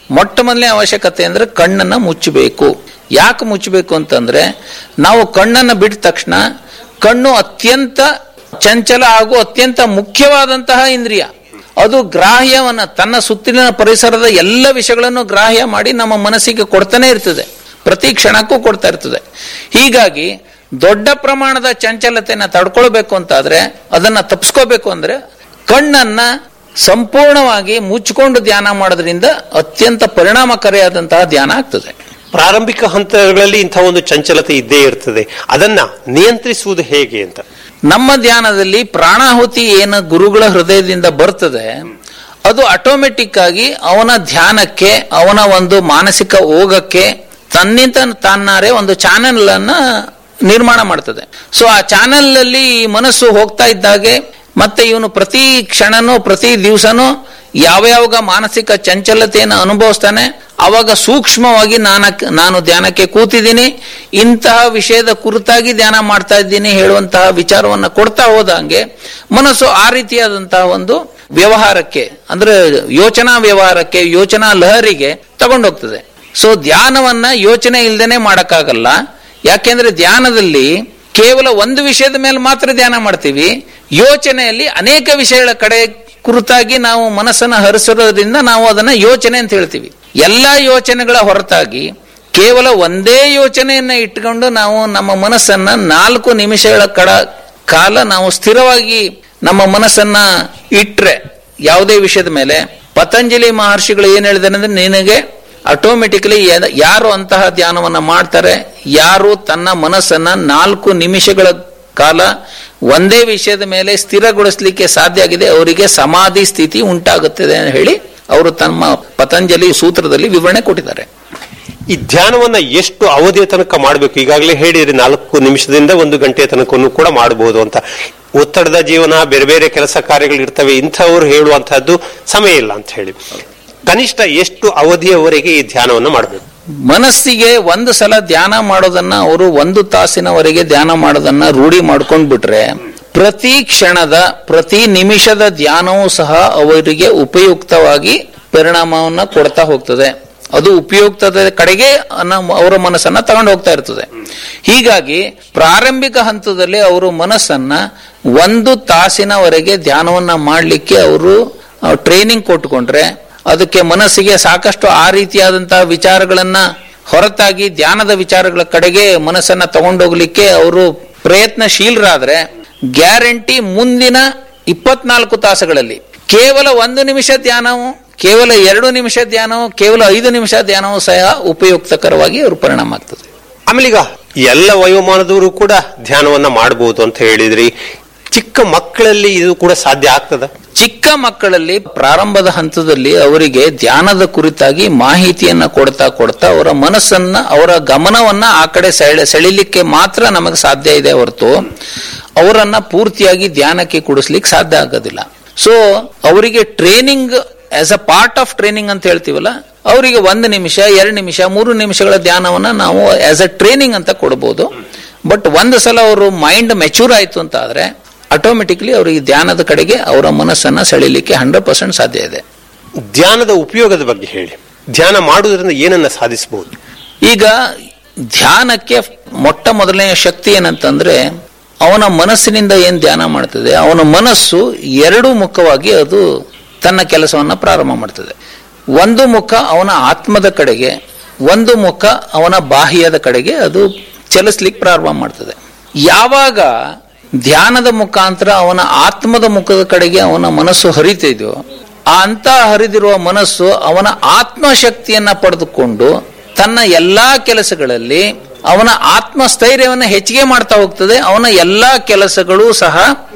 ಮೊಟ್ಟ ಮೊದಲನೇ ಅವಶ್ಯಕತೆ ಅಂದ್ರೆ ಕಣ್ಣನ್ನ ಮುಚ್ಚಬೇಕು ಯಾಕೆ ಮುಚ್ಚಬೇಕು ಅಂತಂದ್ರೆ ನಾವು ಕಣ್ಣನ್ನ ಬಿಟ್ಟ ತಕ್ಷಣ ಕಣ್ಣು ಅತ್ಯಂತ ಚಂಚಲ ಹಾಗೂ ಅತ್ಯಂತ ಮುಖ್ಯವಾದಂತಹ ಇಂದ್ರಿಯ ಅದು ಗ್ರಾಹ್ಯವನ್ನ ತನ್ನ ಸುತ್ತಲಿನ ಪರಿಸರದ ಎಲ್ಲ ವಿಷಯಗಳನ್ನು ಗ್ರಾಹ್ಯ ಮಾಡಿ ನಮ್ಮ ಮನಸ್ಸಿಗೆ ಕೊಡ್ತಾನೆ ಇರ್ತದೆ ಪ್ರತಿ ಕ್ಷಣಕ್ಕೂ ಕೊಡ್ತಾ ಇರ್ತದೆ ಹೀಗಾಗಿ ದೊಡ್ಡ ಪ್ರಮಾಣದ ಚಂಚಲತೆಯನ್ನ ತಡ್ಕೊಳ್ಬೇಕು ಅಂತಾದ್ರೆ ಅದನ್ನ ತಪ್ಪಿಸ್ಕೋಬೇಕು ಅಂದ್ರೆ ಕಣ್ಣನ್ನ ಸಂಪೂರ್ಣವಾಗಿ ಮುಚ್ಚಿಕೊಂಡು ಧ್ಯಾನ ಮಾಡೋದ್ರಿಂದ ಅತ್ಯಂತ ಪರಿಣಾಮಕಾರಿಯಾದಂತಹ ಧ್ಯಾನ ಆಗ್ತದೆ ಪ್ರಾರಂಭಿಕ ಹಂತಗಳಲ್ಲಿ ಇಂಥ ಒಂದು ಚಂಚಲತೆ ಇದ್ದೇ ಇರ್ತದೆ ಅದನ್ನ ನಿಯಂತ್ರಿಸುವುದು ಹೇಗೆ ಅಂತ ನಮ್ಮ ಧ್ಯಾನದಲ್ಲಿ ಪ್ರಾಣಾಹುತಿ ಏನು ಗುರುಗಳ ಹೃದಯದಿಂದ ಬರ್ತದೆ ಅದು ಆಟೋಮೆಟಿಕ್ ಆಗಿ ಅವನ ಧ್ಯಾನಕ್ಕೆ ಅವನ ಒಂದು ಮಾನಸಿಕ ಓಗಕ್ಕೆ ತನ್ನಿಂದ ತಾನಾರೆ ಒಂದು ಚಾನೆಲ್ ಅನ್ನ ನಿರ್ಮಾಣ ಮಾಡ್ತದೆ ಸೊ ಆ ಚಾನೆಲ್ ಅಲ್ಲಿ ಈ ಮನಸ್ಸು ಹೋಗ್ತಾ ಇದ್ದಾಗೆ ಮತ್ತೆ ಇವನು ಪ್ರತಿ ಕ್ಷಣನೂ ಪ್ರತಿ ದಿವಸನೂ ಯಾವ ಯಾವಾಗ ಮಾನಸಿಕ ಚಂಚಲತೆಯನ್ನು ಅನುಭವಿಸ್ತಾನೆ ಅವಾಗ ಸೂಕ್ಷ್ಮವಾಗಿ ನಾನ ನಾನು ಧ್ಯಾನಕ್ಕೆ ಕೂತಿದ್ದೀನಿ ಇಂತಹ ವಿಷಯದ ಕುರಿತಾಗಿ ಧ್ಯಾನ ಮಾಡ್ತಾ ಇದ್ದೀನಿ ಹೇಳುವಂತಹ ವಿಚಾರವನ್ನ ಕೊಡ್ತಾ ಹೋದಂಗೆ ಮನಸ್ಸು ಆ ರೀತಿಯಾದಂತಹ ಒಂದು ವ್ಯವಹಾರಕ್ಕೆ ಅಂದ್ರೆ ಯೋಚನಾ ವ್ಯವಹಾರಕ್ಕೆ ಯೋಚನಾ ಲಹರಿಗೆ ತಗೊಂಡೋಗ್ತದೆ ಸೊ ಧ್ಯಾನವನ್ನ ಯೋಚನೆ ಇಲ್ದೇನೆ ಮಾಡಕ್ಕಾಗಲ್ಲ ಯಾಕೆಂದ್ರೆ ಧ್ಯಾನದಲ್ಲಿ ಕೇವಲ ಒಂದು ವಿಷಯದ ಮೇಲೆ ಮಾತ್ರ ಧ್ಯಾನ ಮಾಡ್ತೀವಿ ಯೋಚನೆಯಲ್ಲಿ ಅನೇಕ ವಿಷಯಗಳ ಕಡೆ ಕುರಿತಾಗಿ ನಾವು ಮನಸ್ಸನ್ನ ಹರಿಸಿರೋದ್ರಿಂದ ನಾವು ಅದನ್ನ ಯೋಚನೆ ಅಂತ ಹೇಳ್ತೀವಿ ಎಲ್ಲಾ ಯೋಚನೆಗಳ ಹೊರತಾಗಿ ಕೇವಲ ಒಂದೇ ಯೋಚನೆಯನ್ನ ಇಟ್ಕೊಂಡು ನಾವು ನಮ್ಮ ಮನಸ್ಸನ್ನ ನಾಲ್ಕು ನಿಮಿಷಗಳ ಕಡ ಕಾಲ ನಾವು ಸ್ಥಿರವಾಗಿ ನಮ್ಮ ಮನಸ್ಸನ್ನ ಇಟ್ರೆ ಯಾವುದೇ ವಿಷಯದ ಮೇಲೆ ಪತಂಜಲಿ ಮಹರ್ಷಿಗಳು ಏನ್ ಹೇಳಿದಾರೆ ಅಂದ್ರೆ ನಿನಗೆ ಆಟೋಮೆಟಿಕಲಿ ಯಾರು ಅಂತಹ ಧ್ಯಾನವನ್ನ ಮಾಡ್ತಾರೆ ಯಾರು ತನ್ನ ಮನಸ್ಸನ್ನ ನಾಲ್ಕು ನಿಮಿಷಗಳ ಕಾಲ ಒಂದೇ ವಿಷಯದ ಮೇಲೆ ಸ್ಥಿರಗೊಳಿಸಲಿಕ್ಕೆ ಸಾಧ್ಯ ಆಗಿದೆ ಅವರಿಗೆ ಸಮಾಧಿ ಸ್ಥಿತಿ ಉಂಟಾಗುತ್ತದೆ ಅಂತ ಹೇಳಿ ಅವರು ತಮ್ಮ ಪತಂಜಲಿ ಸೂತ್ರದಲ್ಲಿ ವಿವರಣೆ ಕೊಟ್ಟಿದ್ದಾರೆ ಈ ಧ್ಯಾನವನ್ನ ಎಷ್ಟು ಅವಧಿಯ ತನಕ ಮಾಡಬೇಕು ಈಗಾಗಲೇ ಹೇಳಿರಿ ನಾಲ್ಕು ನಿಮಿಷದಿಂದ ಒಂದು ಗಂಟೆಯ ತನಕನೂ ಕೂಡ ಮಾಡಬಹುದು ಅಂತ ಒತ್ತಡದ ಜೀವನ ಬೇರೆ ಬೇರೆ ಕೆಲಸ ಕಾರ್ಯಗಳು ಇರ್ತವೆ ಇಂಥವ್ರು ಹೇಳುವಂತಹದ್ದು ಸಮಯ ಇಲ್ಲ ಅಂತ ಹೇಳಿ ಕನಿಷ್ಠ ಎಷ್ಟು ಅವಧಿಯವರೆಗೆ ಈ ಧ್ಯಾನವನ್ನ ಮಾಡಬೇಕು ಮನಸ್ಸಿಗೆ ಒಂದು ಸಲ ಧ್ಯಾನ ಮಾಡೋದನ್ನ ಅವರು ಒಂದು ತಾಸಿನವರೆಗೆ ಧ್ಯಾನ ಮಾಡೋದನ್ನ ರೂಢಿ ಮಾಡ್ಕೊಂಡ್ ಬಿಟ್ರೆ ಪ್ರತಿ ಕ್ಷಣದ ಪ್ರತಿ ನಿಮಿಷದ ಧ್ಯಾನವೂ ಸಹ ಅವರಿಗೆ ಉಪಯುಕ್ತವಾಗಿ ಪರಿಣಾಮವನ್ನ ಕೊಡ್ತಾ ಹೋಗ್ತದೆ ಅದು ಉಪಯುಕ್ತದ ಕಡೆಗೆ ನಮ್ಮ ಅವರ ಮನಸ್ಸನ್ನ ತಗೊಂಡು ಹೋಗ್ತಾ ಇರ್ತದೆ ಹೀಗಾಗಿ ಪ್ರಾರಂಭಿಕ ಹಂತದಲ್ಲಿ ಅವರು ಮನಸ್ಸನ್ನ ಒಂದು ತಾಸಿನವರೆಗೆ ಧ್ಯಾನವನ್ನ ಮಾಡಲಿಕ್ಕೆ ಅವರು ಟ್ರೈನಿಂಗ್ ಕೊಟ್ಟುಕೊಂಡ್ರೆ ಅದಕ್ಕೆ ಮನಸ್ಸಿಗೆ ಸಾಕಷ್ಟು ಆ ರೀತಿಯಾದಂತಹ ವಿಚಾರಗಳನ್ನ ಹೊರತಾಗಿ ಧ್ಯಾನದ ವಿಚಾರಗಳ ಕಡೆಗೆ ಮನಸ್ಸನ್ನ ತಗೊಂಡೋಗ್ಲಿಕ್ಕೆ ಅವರು ಪ್ರಯತ್ನಶೀಲರಾದ್ರೆ ಗ್ಯಾರಂಟಿ ಮುಂದಿನ ಇಪ್ಪತ್ನಾಲ್ಕು ತಾಸುಗಳಲ್ಲಿ ಕೇವಲ ಒಂದು ನಿಮಿಷ ಧ್ಯಾನವು ಕೇವಲ ಎರಡು ನಿಮಿಷ ಧ್ಯಾನವು ಕೇವಲ ಐದು ನಿಮಿಷ ಧ್ಯಾನವು ಸಹ ಉಪಯುಕ್ತಕರವಾಗಿ ಅವರು ಪರಿಣಾಮ ಆಗ್ತದೆ ಆಮೇಲೆ ಈಗ ಎಲ್ಲ ವಯೋಮಾನದವರು ಕೂಡ ಧ್ಯಾನವನ್ನ ಮಾಡಬಹುದು ಅಂತ ಹೇಳಿದ್ರಿ ಚಿಕ್ಕ ಮಕ್ಕಳಲ್ಲಿ ಇದು ಕೂಡ ಸಾಧ್ಯ ಆಗ್ತದ ಚಿಕ್ಕ ಮಕ್ಕಳಲ್ಲಿ ಪ್ರಾರಂಭದ ಹಂತದಲ್ಲಿ ಅವರಿಗೆ ಧ್ಯಾನದ ಕುರಿತಾಗಿ ಮಾಹಿತಿಯನ್ನ ಕೊಡ್ತಾ ಕೊಡ್ತಾ ಅವರ ಮನಸ್ಸನ್ನ ಅವರ ಗಮನವನ್ನ ಆ ಕಡೆ ಸೆಳೆ ಸೆಳಿಲಿಕ್ಕೆ ಮಾತ್ರ ನಮಗೆ ಸಾಧ್ಯ ಇದೆ ಹೊರತು ಅವರನ್ನ ಪೂರ್ತಿಯಾಗಿ ಧ್ಯಾನಕ್ಕೆ ಕೂಡಿಸ್ಲಿಕ್ಕೆ ಸಾಧ್ಯ ಆಗೋದಿಲ್ಲ ಸೊ ಅವರಿಗೆ training as a part of training ಅಂತ ಹೇಳ್ತೀವಲ್ಲ ಅವರಿಗೆ ಒಂದು ನಿಮಿಷ ಎರಡು ನಿಮಿಷ ಮೂರು ನಿಮಿಷಗಳ ಧ್ಯಾನವನ್ನ ನಾವು ಆಸ್ ಅ ಟ್ರೈನಿಂಗ್ ಅಂತ ಕೊಡಬಹುದು ಬಟ್ ಒಂದು ಸಲ ಅವರು ಮೈಂಡ್ ಮೆಚೂರ್ ಆಯ್ತು ಅಂತ ಆದ್ರೆ ಆಟೋಮೆಟಿಕ್ಲಿ ಅವರಿಗೆ ಧ್ಯಾನದ ಕಡೆಗೆ ಅವರ ಮನಸ್ಸನ್ನ ಸೆಳಿಲಿಕ್ಕೆ ಹಂಡ್ರೆಡ್ ಪರ್ಸೆಂಟ್ ಸಾಧ್ಯ ಇದೆ ಧ್ಯಾನದ ಉಪಯೋಗದ ಬಗ್ಗೆ ಹೇಳಿ ಧ್ಯಾನ ಮಾಡುವುದರಿಂದ ಏನನ್ನ ಸಾಧಿಸಬಹುದು ಈಗ ಧ್ಯಾನಕ್ಕೆ ಮೊಟ್ಟ ಮೊದಲನೆಯ ಶಕ್ತಿ ಏನಂತಂದ್ರೆ ಅವನ ಮನಸ್ಸಿನಿಂದ ಏನ್ ಧ್ಯಾನ ಮಾಡ್ತದೆ ಅವನ ಮನಸ್ಸು ಎರಡು ಮುಖವಾಗಿ ಅದು ತನ್ನ ಕೆಲಸವನ್ನ ಪ್ರಾರಂಭ ಮಾಡ್ತದೆ ಒಂದು ಮುಖ ಅವನ ಆತ್ಮದ ಕಡೆಗೆ ಒಂದು ಮುಖ ಅವನ ಬಾಹ್ಯದ ಕಡೆಗೆ ಅದು ಚಲಿಸ್ಲಿಕ್ಕೆ ಪ್ರಾರಂಭ ಮಾಡ್ತದೆ ಯಾವಾಗ ಧ್ಯಾನದ ಮುಖಾಂತರ ಅವನ ಆತ್ಮದ ಮುಖದ ಕಡೆಗೆ ಅವನ ಮನಸ್ಸು ಹರಿತಿದೆಯೋ ಆ ಅಂತ ಹರಿದಿರುವ ಮನಸ್ಸು ಅವನ ಆತ್ಮಶಕ್ತಿಯನ್ನ ಪಡೆದುಕೊಂಡು ತನ್ನ ಎಲ್ಲಾ ಕೆಲಸಗಳಲ್ಲಿ ಅವನ ಆತ್ಮಸ್ಥೈರ್ಯವನ್ನು ಹೆಚ್ಚಿಗೆ ಮಾಡ್ತಾ ಹೋಗ್ತದೆ ಅವನ ಎಲ್ಲಾ ಕೆಲಸಗಳು ಸಹ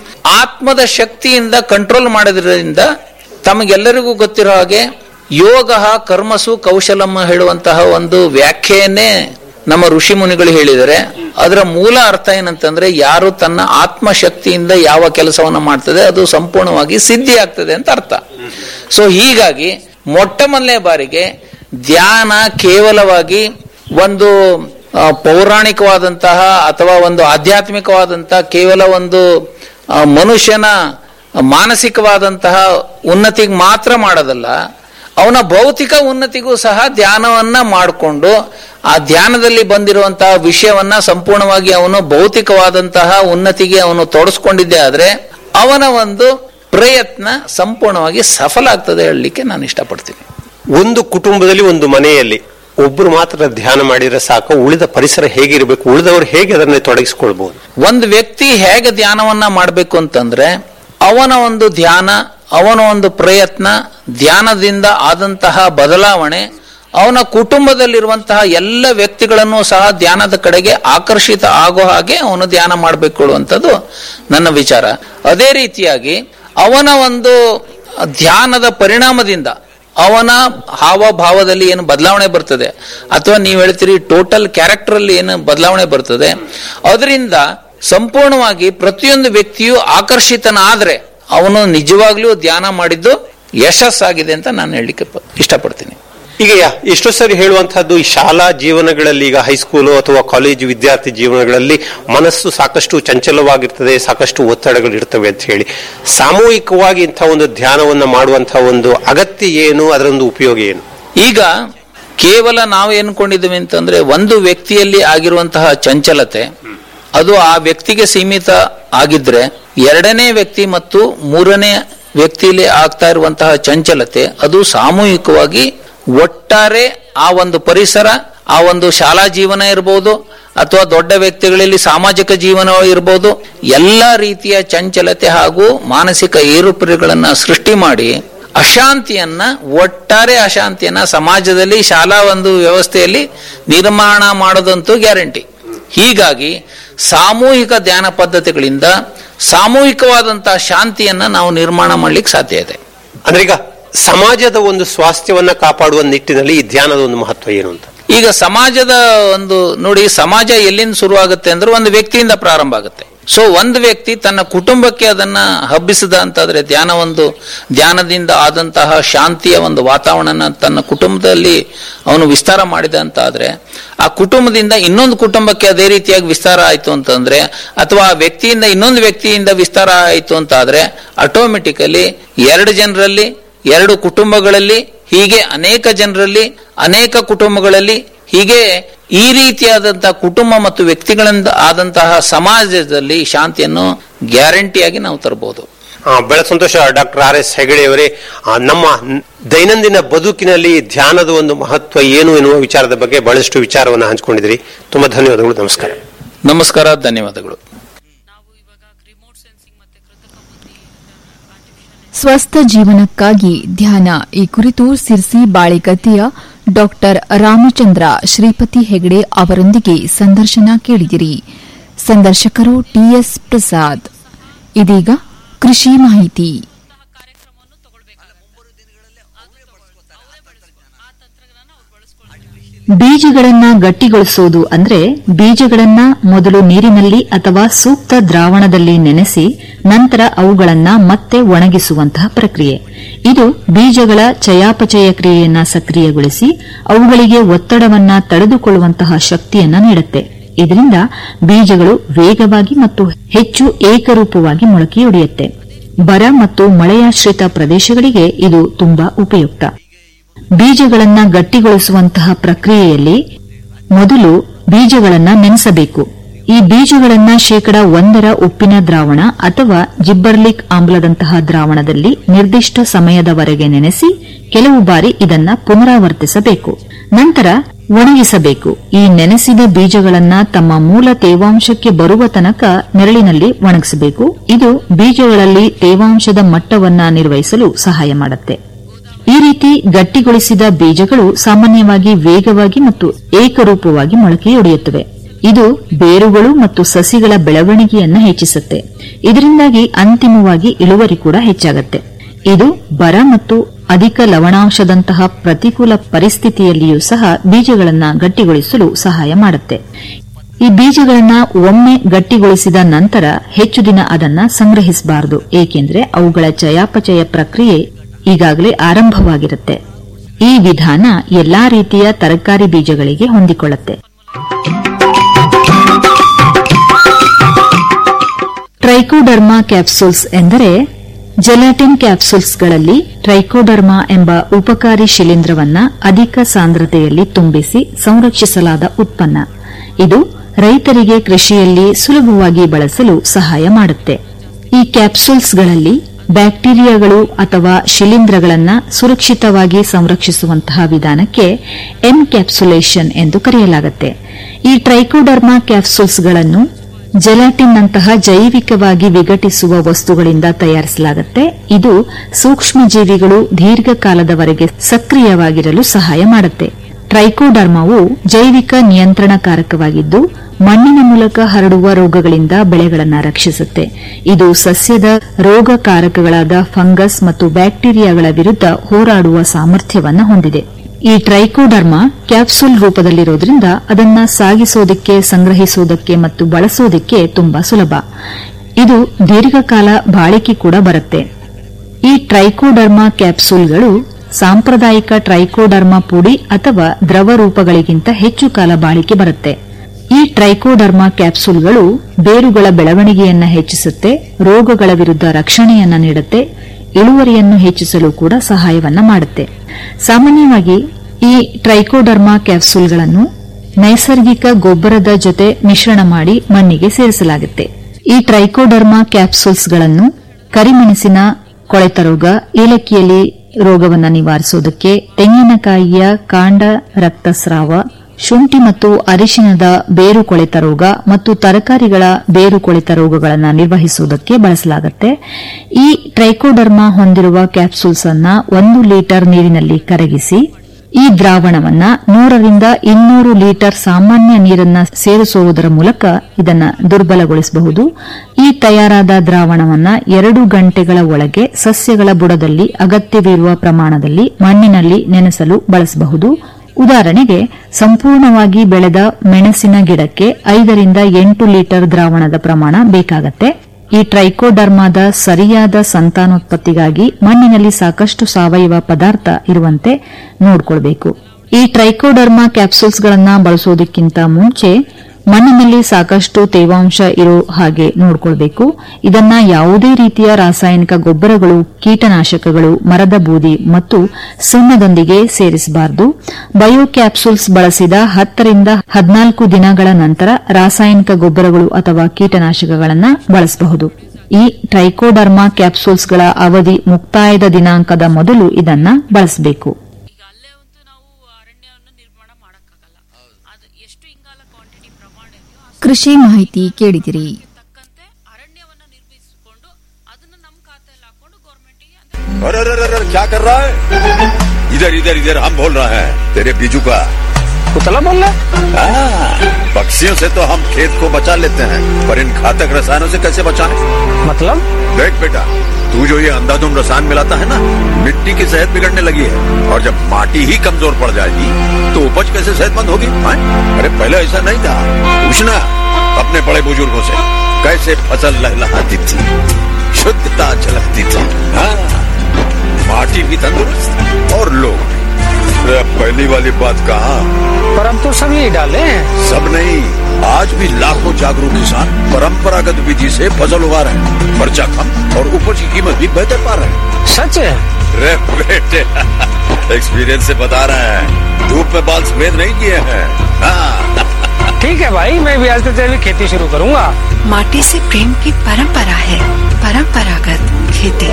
ಆತ್ಮದ ಶಕ್ತಿಯಿಂದ ಕಂಟ್ರೋಲ್ ಮಾಡೋದ್ರಿಂದ ತಮಗೆಲ್ಲರಿಗೂ ಗೊತ್ತಿರೋ ಹಾಗೆ ಯೋಗ ಕರ್ಮಸು ಕೌಶಲಮ್ಮ ಹೇಳುವಂತಹ ಒಂದು ವ್ಯಾಖ್ಯೆಯನ್ನೇ ನಮ್ಮ ಋಷಿ ಮುನಿಗಳು ಹೇಳಿದರೆ ಅದರ ಮೂಲ ಅರ್ಥ ಏನಂತಂದ್ರೆ ಯಾರು ತನ್ನ ಆತ್ಮಶಕ್ತಿಯಿಂದ ಯಾವ ಕೆಲಸವನ್ನ ಮಾಡ್ತದೆ ಅದು ಸಂಪೂರ್ಣವಾಗಿ ಸಿದ್ಧಿ ಆಗ್ತದೆ ಅಂತ ಅರ್ಥ ಸೊ ಹೀಗಾಗಿ ಮೊಟ್ಟ ಮೊದಲನೇ ಬಾರಿಗೆ ಧ್ಯಾನ ಕೇವಲವಾಗಿ ಒಂದು ಆ, ಪೌರಾಣಿಕವಾದಂತಹ ಅಥವಾ ಒಂದು ಆಧ್ಯಾತ್ಮಿಕವಾದಂತಹ ಕೇವಲ ಒಂದು ಆ, ಮನುಷ್ಯನ ಮಾನಸಿಕವಾದಂತಹ ಉನ್ನತಿಗೆ ಮಾತ್ರ ಮಾಡೋದಲ್ಲ ಅವನ ಭೌತಿಕ ಉನ್ನತಿಗೂ ಸಹ ಧ್ಯಾನವನ್ನ ಮಾಡಿಕೊಂಡು ಆ ಧ್ಯಾನದಲ್ಲಿ ಬಂದಿರುವಂತಹ ವಿಷಯವನ್ನ ಸಂಪೂರ್ಣವಾಗಿ ಅವನು ಭೌತಿಕವಾದಂತಹ ಉನ್ನತಿಗೆ ಅವನು ತೊಡಸ್ಕೊಂಡಿದ್ದೆ ಆದ್ರೆ ಅವನ ಒಂದು ಪ್ರಯತ್ನ ಸಂಪೂರ್ಣವಾಗಿ ಸಫಲ ಆಗ್ತದೆ ಹೇಳಲಿಕ್ಕೆ ನಾನು ಇಷ್ಟಪಡ್ತೀನಿ ಒಂದು ಕುಟುಂಬದಲ್ಲಿ ಒಂದು ಮನೆಯಲ್ಲಿ ಒಬ್ಬರು ಮಾತ್ರ ಧ್ಯಾನ ಮಾಡಿದ್ರೆ ಸಾಕು ಉಳಿದ ಪರಿಸರ ಹೇಗಿರಬೇಕು ಉಳಿದವರು ಹೇಗೆ ಅದನ್ನೇ ತೊಡಗಿಸಿಕೊಳ್ಬಹುದು ಒಂದು ವ್ಯಕ್ತಿ ಹೇಗೆ ಧ್ಯಾನವನ್ನ ಮಾಡಬೇಕು ಅಂತಂದ್ರೆ ಅವನ ಒಂದು ಧ್ಯಾನ ಅವನ ಒಂದು ಪ್ರಯತ್ನ ಧ್ಯಾನದಿಂದ ಆದಂತಹ ಬದಲಾವಣೆ ಅವನ ಕುಟುಂಬದಲ್ಲಿರುವಂತಹ ಎಲ್ಲ ವ್ಯಕ್ತಿಗಳನ್ನು ಸಹ ಧ್ಯಾನದ ಕಡೆಗೆ ಆಕರ್ಷಿತ ಆಗೋ ಹಾಗೆ ಅವನು ಧ್ಯಾನ ಮಾಡಬೇಕು ಅನ್ನುವಂಥದ್ದು ನನ್ನ ವಿಚಾರ ಅದೇ ರೀತಿಯಾಗಿ ಅವನ ಒಂದು ಧ್ಯಾನದ ಪರಿಣಾಮದಿಂದ ಅವನ ಹಾವಭಾವದಲ್ಲಿ ಏನು ಬದಲಾವಣೆ ಬರ್ತದೆ ಅಥವಾ ನೀವು ಹೇಳ್ತೀರಿ ಟೋಟಲ್ ಕ್ಯಾರೆಕ್ಟರ್ ಅಲ್ಲಿ ಏನು ಬದಲಾವಣೆ ಬರ್ತದೆ ಅದರಿಂದ ಸಂಪೂರ್ಣವಾಗಿ ಪ್ರತಿಯೊಂದು ವ್ಯಕ್ತಿಯು ಆಕರ್ಷಿತನಾದ್ರೆ ಅವನು ನಿಜವಾಗ್ಲೂ ಧ್ಯಾನ ಮಾಡಿದ್ದು ಯಶಸ್ಸಾಗಿದೆ ಅಂತ ನಾನು ಹೇಳಲಿಕ್ಕೆ ಪ- ಇಷ್ಟಪಡ್ತೀನಿ ಈಗ ಯಾ- ಎಷ್ಟೋ ಸರಿ ಹೇಳುವಂತಹದ್ದು ಈ ಶಾಲಾ ಜೀವನಗಳಲ್ಲಿ ಈಗ ಹೈಸ್ಕೂಲು ಅಥವಾ ಕಾಲೇಜು ವಿದ್ಯಾರ್ಥಿ ಜೀವನಗಳಲ್ಲಿ ಮನಸ್ಸು ಸಾಕಷ್ಟು ಚಂಚಲವಾಗಿರ್ತದೆ ಸಾಕಷ್ಟು ಒತ್ತಡಗಳು ಇರ್ತವೆ ಅಂತ ಹೇಳಿ ಸಾಮೂಹಿಕವಾಗಿ ಇಂಥ ಒಂದು ಧ್ಯಾನವನ್ನ ಮಾಡುವಂತಹ ಒಂದು ಅಗತ್ಯ ಏನು ಅದರೊಂದು ಉಪಯೋಗ ಏನು ಈಗ ಕೇವಲ ನಾವು ಏನ್ಕೊಂಡಿದ್ದೀವಿ ಅಂತಂದ್ರೆ ಒಂದು ವ್ಯಕ್ತಿಯಲ್ಲಿ ಆಗಿರುವಂತಹ ಚಂಚಲತೆ ಅದು ಆ ವ್ಯಕ್ತಿಗೆ ಸೀಮಿತ ಆಗಿದ್ರೆ ಎರಡನೇ ವ್ಯಕ್ತಿ ಮತ್ತು ಮೂರನೇ ವ್ಯಕ್ತಿಯಲ್ಲಿ ಆಗ್ತಾ ಇರುವಂತಹ ಚಂಚಲತೆ ಅದು ಸಾಮೂಹಿಕವಾಗಿ ಒಟ್ಟಾರೆ ಆ ಒಂದು ಪರಿಸರ ಆ ಒಂದು ಶಾಲಾ ಜೀವನ ಇರಬಹುದು ಅಥವಾ ದೊಡ್ಡ ವ್ಯಕ್ತಿಗಳಲ್ಲಿ ಸಾಮಾಜಿಕ ಜೀವನ ಇರಬಹುದು ಎಲ್ಲ ರೀತಿಯ ಚಂಚಲತೆ ಹಾಗೂ ಮಾನಸಿಕ ಏರುಪೇರುಗಳನ್ನ ಸೃಷ್ಟಿ ಮಾಡಿ ಅಶಾಂತಿಯನ್ನ ಒಟ್ಟಾರೆ ಅಶಾಂತಿಯನ್ನ ಸಮಾಜದಲ್ಲಿ ಶಾಲಾ ಒಂದು ವ್ಯವಸ್ಥೆಯಲ್ಲಿ ನಿರ್ಮಾಣ ಮಾಡೋದಂತೂ ಗ್ಯಾರಂಟಿ ಹೀಗಾಗಿ ಸಾಮೂಹಿಕ ಧ್ಯಾನ ಪದ್ಧತಿಗಳಿಂದ ಸಾಮೂಹಿಕವಾದಂತಹ ಶಾಂತಿಯನ್ನ ನಾವು ನಿರ್ಮಾಣ ಮಾಡ್ಲಿಕ್ಕೆ ಸಾಧ್ಯ ಇದೆ ಅಂದ್ರೆ ಈಗ ಸಮಾಜದ ಒಂದು ಸ್ವಾಸ್ಥ್ಯವನ್ನ ಕಾಪಾಡುವ ನಿಟ್ಟಿನಲ್ಲಿ ಈ ಧ್ಯಾನದ ಒಂದು ಮಹತ್ವ ಏನು ಅಂತ ಈಗ ಸಮಾಜದ ಒಂದು ನೋಡಿ ಸಮಾಜ ಎಲ್ಲಿಂದ ಶುರುವಾಗುತ್ತೆ ಅಂದ್ರೆ ಒಂದು ವ್ಯಕ್ತಿಯಿಂದ ಪ್ರಾರಂಭ ಆಗುತ್ತೆ ಸೊ ಒಂದು ವ್ಯಕ್ತಿ ತನ್ನ ಕುಟುಂಬಕ್ಕೆ ಅದನ್ನ ಹಬ್ಬಿಸಿದ ಅಂತಾದ್ರೆ ಧ್ಯಾನ ಒಂದು ಧ್ಯಾನದಿಂದ ಆದಂತಹ ಶಾಂತಿಯ ಒಂದು ವಾತಾವರಣ ತನ್ನ ಕುಟುಂಬದಲ್ಲಿ ಅವನು ವಿಸ್ತಾರ ಮಾಡಿದ ಅಂತ ಆದ್ರೆ ಆ ಕುಟುಂಬದಿಂದ ಇನ್ನೊಂದು ಕುಟುಂಬಕ್ಕೆ ಅದೇ ರೀತಿಯಾಗಿ ವಿಸ್ತಾರ ಆಯ್ತು ಅಂತಂದ್ರೆ ಅಥವಾ ಆ ವ್ಯಕ್ತಿಯಿಂದ ಇನ್ನೊಂದು ವ್ಯಕ್ತಿಯಿಂದ ವಿಸ್ತಾರ ಆಯ್ತು ಅಂತ ಆದ್ರೆ ಆಟೋಮೆಟಿಕಲಿ ಎರಡು ಜನರಲ್ಲಿ ಎರಡು ಕುಟುಂಬಗಳಲ್ಲಿ ಹೀಗೆ ಅನೇಕ ಜನರಲ್ಲಿ ಅನೇಕ ಕುಟುಂಬಗಳಲ್ಲಿ ಹೀಗೆ ಈ ರೀತಿಯಾದಂತಹ ಕುಟುಂಬ ಮತ್ತು ವ್ಯಕ್ತಿಗಳಿಂದ ಆದಂತಹ ಸಮಾಜದಲ್ಲಿ ಶಾಂತಿಯನ್ನು ಗ್ಯಾರಂಟಿಯಾಗಿ ನಾವು ತರಬಹುದು ಆ, ಬಹಳ ಸಂತೋಷ ಡಾಕ್ಟರ್ ಆರ್ ಎಸ್ ಹೆಗಡೆಯವರೇ ಆ, ನಮ್ಮ ನ್- ದೈನಂದಿನ ಬದುಕಿನಲ್ಲಿ ಧ್ಯಾನದ ಒಂದು ಮಹತ್ವ ಏನು ಎನ್ನುವ ವಿಚಾರದ ಬಗ್ಗೆ ಬಹಳಷ್ಟು ವಿಚಾರವನ್ನು ಹಂಚಿಕೊಂಡಿದ್ರಿ ತುಂಬಾ ಧನ್ಯವಾದಗಳು ನಮಸ್ಕಾರ ನಮಸ್ಕಾರ ಧನ್ಯವಾದಗಳು ಸ್ವಸ್ಥ ಜೀವನಕ್ಕಾಗಿ ಧ್ಯಾನ ಈ ಕುರಿತು ಸಿರ್ಸಿ ಬಾಳೆಗದ್ದೆಯ ಡಾಕ್ಟರ್ ರಾಮಚಂದ್ರ ಶ್ರೀಪತಿ ಹೆಗಡೆ ಅವರೊಂದಿಗೆ ಸಂದರ್ಶನ ಕೇಳಿದಿರಿ ಸಂದರ್ಶಕರು ಟಿಎಸ್ ಪ್ರಸಾದ್ ಇದೀಗ ಕೃಷಿ ಮಾಹಿತಿ ಬೀಜಗಳನ್ನ ಗಟ್ಟಿಗೊಳಿಸೋದು ಅಂದ್ರೆ ಬೀಜಗಳನ್ನ ಮೊದಲು ನೀರಿನಲ್ಲಿ ಅಥವಾ ಸೂಕ್ತ ದ್ರಾವಣದಲ್ಲಿ ನೆನೆಸಿ ನಂತರ ಅವುಗಳನ್ನ ಮತ್ತೆ ಒಣಗಿಸುವಂತಹ ಪ್ರಕ್ರಿಯೆ ಇದು ಬೀಜಗಳ ಚಯಾಪಚಯ ಕ್ರಿಯೆಯನ್ನ ಸಕ್ರಿಯಗೊಳಿಸಿ ಅವುಗಳಿಗೆ ಒತ್ತಡವನ್ನ ತಡೆದುಕೊಳ್ಳುವಂತಹ ಶಕ್ತಿಯನ್ನ ನೀಡುತ್ತೆ ಇದರಿಂದ ಬೀಜಗಳು ವೇಗವಾಗಿ ಮತ್ತು ಹೆಚ್ಚು ಏಕರೂಪವಾಗಿ ಮೊಳಕೆಯೊಡೆಯುತ್ತೆ ಬರ ಮತ್ತು ಮಳೆಯಾಶ್ರಿತ ಪ್ರದೇಶಗಳಿಗೆ ಇದು ತುಂಬಾ ಉಪಯುಕ್ತ ಬೀಜಗಳನ್ನ ಗಟ್ಟಿಗೊಳಿಸುವಂತಹ ಪ್ರಕ್ರಿಯೆಯಲ್ಲಿ ಮೊದಲು ಬೀಜಗಳನ್ನ ನೆನೆಸಬೇಕು ಈ ಬೀಜಗಳನ್ನ ಶೇಕಡ ಒಂದರ ಉಪ್ಪಿನ ದ್ರಾವಣ ಅಥವಾ ಜಿಬ್ಬರ್ಲಿಕ್ ಆಮ್ಲದಂತಹ ದ್ರಾವಣದಲ್ಲಿ ನಿರ್ದಿಷ್ಟ ಸಮಯದವರೆಗೆ ನೆನೆಸಿ ಕೆಲವು ಬಾರಿ ಇದನ್ನ ಪುನರಾವರ್ತಿಸಬೇಕು ನಂತರ ಒಣಗಿಸಬೇಕು ಈ ನೆನೆಸಿದ ಬೀಜಗಳನ್ನ ತಮ್ಮ ಮೂಲ ತೇವಾಂಶಕ್ಕೆ ಬರುವ ತನಕ ನೆರಳಿನಲ್ಲಿ ಒಣಗಿಸಬೇಕು ಇದು ಬೀಜಗಳಲ್ಲಿ ತೇವಾಂಶದ ಮಟ್ಟವನ್ನ ನಿರ್ವಹಿಸಲು ಸಹಾಯ ಮಾಡುತ್ತೆ ಈ ರೀತಿ ಗಟ್ಟಿಗೊಳಿಸಿದ ಬೀಜಗಳು ಸಾಮಾನ್ಯವಾಗಿ ವೇಗವಾಗಿ ಮತ್ತು ಏಕರೂಪವಾಗಿ ಮೊಳಕೆಯೊಡೆಯುತ್ತವೆ ಇದು ಬೇರುಗಳು ಮತ್ತು ಸಸಿಗಳ ಬೆಳವಣಿಗೆಯನ್ನ ಹೆಚ್ಚಿಸುತ್ತೆ ಇದರಿಂದಾಗಿ ಅಂತಿಮವಾಗಿ ಇಳುವರಿ ಕೂಡ ಹೆಚ್ಚಾಗತ್ತೆ ಇದು ಬರ ಮತ್ತು ಅಧಿಕ ಲವಣಾಂಶದಂತಹ ಪ್ರತಿಕೂಲ ಪರಿಸ್ಥಿತಿಯಲ್ಲಿಯೂ ಸಹ ಬೀಜಗಳನ್ನ ಗಟ್ಟಿಗೊಳಿಸಲು ಸಹಾಯ ಮಾಡುತ್ತೆ ಈ ಬೀಜಗಳನ್ನ ಒಮ್ಮೆ ಗಟ್ಟಿಗೊಳಿಸಿದ ನಂತರ ಹೆಚ್ಚು ದಿನ ಅದನ್ನ ಸಂಗ್ರಹಿಸಬಾರದು ಏಕೆಂದ್ರೆ ಅವುಗಳ ಚಯಾಪಚಯ ಪ್ರಕ್ರಿಯೆ ಈಗಾಗಲೇ ಆರಂಭವಾಗಿರುತ್ತೆ ಈ ವಿಧಾನ ಎಲ್ಲಾ ರೀತಿಯ ತರಕಾರಿ ಬೀಜಗಳಿಗೆ ಹೊಂದಿಕೊಳ್ಳುತ್ತೆ ಟ್ರೈಕೋಡರ್ಮಾ ಕ್ಯಾಪ್ಸೂಲ್ಸ್ ಎಂದರೆ ಜೆಲಾಟಿನ್ ಕ್ಯಾಪ್ಸೂಲ್ಸ್ಗಳಲ್ಲಿ ಟ್ರೈಕೋಡರ್ಮಾ ಎಂಬ ಉಪಕಾರಿ ಶಿಲೀಂಧ್ರವನ್ನ ಅಧಿಕ ಸಾಂದ್ರತೆಯಲ್ಲಿ ತುಂಬಿಸಿ ಸಂರಕ್ಷಿಸಲಾದ ಉತ್ಪನ್ನ ಇದು ರೈತರಿಗೆ ಕೃಷಿಯಲ್ಲಿ ಸುಲಭವಾಗಿ ಬಳಸಲು ಸಹಾಯ ಮಾಡುತ್ತೆ ಈ ಕ್ಯಾಪ್ಸೂಲ್ಸ್ಗಳಲ್ಲಿ ಬ್ಯಾಕ್ಟೀರಿಯಾಗಳು ಅಥವಾ ಶಿಲೀಂಧ್ರಗಳನ್ನು ಸುರಕ್ಷಿತವಾಗಿ ಸಂರಕ್ಷಿಸುವಂತಹ ವಿಧಾನಕ್ಕೆ ಎನ್ಕ್ಯಾಪ್ಸುಲೇಷನ್ ಎಂದು ಕರೆಯಲಾಗುತ್ತೆ ಈ ಟ್ರೈಕೋಡರ್ಮಾ ಕ್ಯಾಪ್ಸೂಲ್ಸ್ಗಳನ್ನು ಜೆಲಾಟಿನ್ನಂತಹ ಜೈವಿಕವಾಗಿ ವಿಘಟಿಸುವ ವಸ್ತುಗಳಿಂದ ತಯಾರಿಸಲಾಗುತ್ತೆ ಇದು ಸೂಕ್ಷ್ಮಜೀವಿಗಳು ದೀರ್ಘಕಾಲದವರೆಗೆ ಸಕ್ರಿಯವಾಗಿರಲು ಸಹಾಯ ಮಾಡುತ್ತೆ ಟ್ರೈಕೋಡರ್ಮಾವು ಜೈವಿಕ ನಿಯಂತ್ರಣಕಾರಕವಾಗಿದ್ದು ಮಣ್ಣಿನ ಮೂಲಕ ಹರಡುವ ರೋಗಗಳಿಂದ ಬೆಳೆಗಳನ್ನು ರಕ್ಷಿಸುತ್ತೆ ಇದು ಸಸ್ಯದ ರೋಗಕಾರಕಗಳಾದ ಫಂಗಸ್ ಮತ್ತು ಬ್ಯಾಕ್ಟೀರಿಯಾಗಳ ವಿರುದ್ಧ ಹೋರಾಡುವ ಸಾಮರ್ಥ್ಯವನ್ನು ಹೊಂದಿದೆ ಈ ಟ್ರೈಕೋಡರ್ಮಾ ಕ್ಯಾಪ್ಸೂಲ್ ರೂಪದಲ್ಲಿರೋದ್ರಿಂದ ಅದನ್ನ ಸಾಗಿಸೋದಕ್ಕೆ ಸಂಗ್ರಹಿಸೋದಕ್ಕೆ ಮತ್ತು ಬಳಸೋದಕ್ಕೆ ತುಂಬಾ ಸುಲಭ ಇದು ದೀರ್ಘಕಾಲ ಬಾಳಿಕೆ ಕೂಡ ಬರುತ್ತೆ ಈ ಟ್ರೈಕೋಡರ್ಮಾ ಕ್ಯಾಪ್ಸೂಲ್ಗಳು ಸಾಂಪ್ರದಾಯಿಕ ಟ್ರೈಕೋಡರ್ಮಾ ಪುಡಿ ಅಥವಾ ದ್ರವ ರೂಪಗಳಿಗಿಂತ ಹೆಚ್ಚು ಕಾಲ ಬಾಳಿಕೆ ಬರುತ್ತೆ ಈ ಟ್ರೈಕೋಡರ್ಮಾ ಕ್ಯಾಪ್ಸೂಲ್ಗಳು ಬೇರುಗಳ ಬೆಳವಣಿಗೆಯನ್ನು ಹೆಚ್ಚಿಸುತ್ತೆ ರೋಗಗಳ ವಿರುದ್ಧ ರಕ್ಷಣೆಯನ್ನ ನೀಡುತ್ತೆ ಇಳುವರಿಯನ್ನು ಹೆಚ್ಚಿಸಲು ಕೂಡ ಸಹಾಯವನ್ನ ಮಾಡುತ್ತೆ ಸಾಮಾನ್ಯವಾಗಿ ಈ ಟ್ರೈಕೋಡರ್ಮಾ ಕ್ಯಾಪ್ಸೂಲ್ಗಳನ್ನು ನೈಸರ್ಗಿಕ ಗೊಬ್ಬರದ ಜೊತೆ ಮಿಶ್ರಣ ಮಾಡಿ ಮಣ್ಣಿಗೆ ಸೇರಿಸಲಾಗುತ್ತೆ ಈ ಟ್ರೈಕೋಡರ್ಮಾ ಕ್ಯಾಪ್ಸೂಲ್ಸ್ಗಳನ್ನು ಕರಿಮೆಣಸಿನ ಕೊಳೆತ ರೋಗ ಏಲಕ್ಕಿಯಲ್ಲಿ ರೋಗವನ್ನು ನಿವಾರಿಸುವುದಕ್ಕೆ ತೆಂಗಿನಕಾಯಿಯ ಕಾಂಡ ರಕ್ತಸ್ರಾವ ಶುಂಠಿ ಮತ್ತು ಅರಿಶಿನದ ಬೇರು ಕೊಳೆತ ರೋಗ ಮತ್ತು ತರಕಾರಿಗಳ ಬೇರು ಕೊಳೆತ ರೋಗಗಳನ್ನು ನಿರ್ವಹಿಸುವುದಕ್ಕೆ ಬಳಸಲಾಗುತ್ತೆ ಈ ಟ್ರೈಕೋಡರ್ಮಾ ಹೊಂದಿರುವ ಕ್ಯಾಪ್ಸೂಲ್ಸ್ ಅನ್ನ ಒಂದು ಲೀಟರ್ ನೀರಿನಲ್ಲಿ ಕರಗಿಸಿ ಈ ದ್ರಾವಣವನ್ನ ನೂರರಿಂದ ಇನ್ನೂರು ಲೀಟರ್ ಸಾಮಾನ್ಯ ನೀರನ್ನ ಸೇರಿಸುವುದರ ಮೂಲಕ ಇದನ್ನ ದುರ್ಬಲಗೊಳಿಸಬಹುದು ಈ ತಯಾರಾದ ದ್ರಾವಣವನ್ನ ಎರಡು ಗಂಟೆಗಳ ಒಳಗೆ ಸಸ್ಯಗಳ ಬುಡದಲ್ಲಿ ಅಗತ್ಯವಿರುವ ಪ್ರಮಾಣದಲ್ಲಿ ಮಣ್ಣಿನಲ್ಲಿ ನೆನೆಸಲು ಬಳಸಬಹುದು ಉದಾಹರಣೆಗೆ ಸಂಪೂರ್ಣವಾಗಿ ಬೆಳೆದ ಮೆಣಸಿನ ಗಿಡಕ್ಕೆ ಐದರಿಂದ ಎಂಟು ಲೀಟರ್ ದ್ರಾವಣದ ಪ್ರಮಾಣ ಬೇಕಾಗತ್ತೆ ಈ ಟ್ರೈಕೋಡರ್ಮಾದ ಸರಿಯಾದ ಸಂತಾನೋತ್ಪತ್ತಿಗಾಗಿ ಮಣ್ಣಿನಲ್ಲಿ ಸಾಕಷ್ಟು ಸಾವಯವ ಪದಾರ್ಥ ಇರುವಂತೆ ನೋಡಿಕೊಳ್ಬೇಕು ಈ ಟ್ರೈಕೋಡರ್ಮಾ ಕ್ಯಾಪ್ಸೂಲ್ಸ್ಗಳನ್ನು ಬಳಸೋದಕ್ಕಿಂತ ಮುಂಚೆ ಮಣ್ಣಿನಲ್ಲಿ ಸಾಕಷ್ಟು ತೇವಾಂಶ ಇರೋ ಹಾಗೆ ನೋಡಿಕೊಳ್ಬೇಕು ಇದನ್ನ ಯಾವುದೇ ರೀತಿಯ ರಾಸಾಯನಿಕ ಗೊಬ್ಬರಗಳು ಕೀಟನಾಶಕಗಳು ಮರದ ಬೂದಿ ಮತ್ತು ಸುಣ್ಣದೊಂದಿಗೆ ಸೇರಿಸಬಾರದು ಬಯೋ ಕ್ಯಾಪ್ಸೂಲ್ಸ್ ಬಳಸಿದ ಹತ್ತರಿಂದ ಹದಿನಾಲ್ಕು ದಿನಗಳ ನಂತರ ರಾಸಾಯನಿಕ ಗೊಬ್ಬರಗಳು ಅಥವಾ ಕೀಟನಾಶಕಗಳನ್ನು ಬಳಸಬಹುದು ಈ ಟ್ರೈಕೋಡರ್ಮಾ ಕ್ಯಾಪ್ಸೂಲ್ಸ್ಗಳ ಅವಧಿ ಮುಕ್ತಾಯದ ದಿನಾಂಕದ ಮೊದಲು ಇದನ್ನ ಬಳಸಬೇಕು ಈಗ ಅಲ್ಲೇ ಅಂತೂ ನಾವು ಅರಣ್ಯವನ್ನು ನಿರ್ಮಾಣ ಮಾಡೋಕ್ಕಾಗಲ್ಲ ಅದು ಎಷ್ಟು ಇಂಗಾಲ ಕ್ವಾಂಟಿಟಿ ಪ್ರಮಾಣ ಇದೆಯೋ ಅಷ್ಟು ಕೃಷಿ ಮಾಹಿತಿ ಕೇಳಿದಿರಿ ತಕ್ಕಂತೆ ಅರಣ್ಯವನ್ನು ನಿರ್ಮಿಸಿಕೊಂಡು ಅದನ್ನ ನಮ್ಮ ಖಾತೆಯಲ್ಲಿ ಹಾಕೊಂಡು ಗೌರ್ಮೆಂಟಿಗೆ ಅಂದ್ರೆ अरे अरे अरे अरे, क्या कर रहा है इधर इधर इधर हम बोल रहे हैं तेरे बीजू का कुतला बोल रहा हाँ, पक्षियों से तो हम खेत को बचा लेते हैं पर इन घातक रसायनों से कैसे बचाएं? मतलब देख बेटा तू जो ये अंधाधुंध रसायन मिलाता है ना मिट्टी की सेहत बिगड़ने लगी है और जब माटी ही कमजोर पड़ जाएगी तो उपज कैसे सेहतमंद होगी हाँ? अरे पहले ऐसा नहीं था पूछना अपने बड़े बुजुर्गों से कैसे फसल लहलहाती थी शुद्धता झलकती थी हाँ माटी भी तंदुरुस्त और लोग भी अरे अब पहली वाली बात कहा पर हम तो सब यही डाले हैं सब नहीं आज भी लाखों जागरूक किसान परंपरागत विधि से फसल उगा रहे हैं खर्चा कम और उपज की कीमत भी बेहतर पा रहे हैं सच है रे बेटे एक्सपीरियंस से बता रहे हैं धूप में बाल सफेद नहीं किए हैं हाँ ठीक है भाई मैं भी आज से जैविक खेती शुरू करूंगा माटी से प्रेम की परंपरा है परंपरागत खेती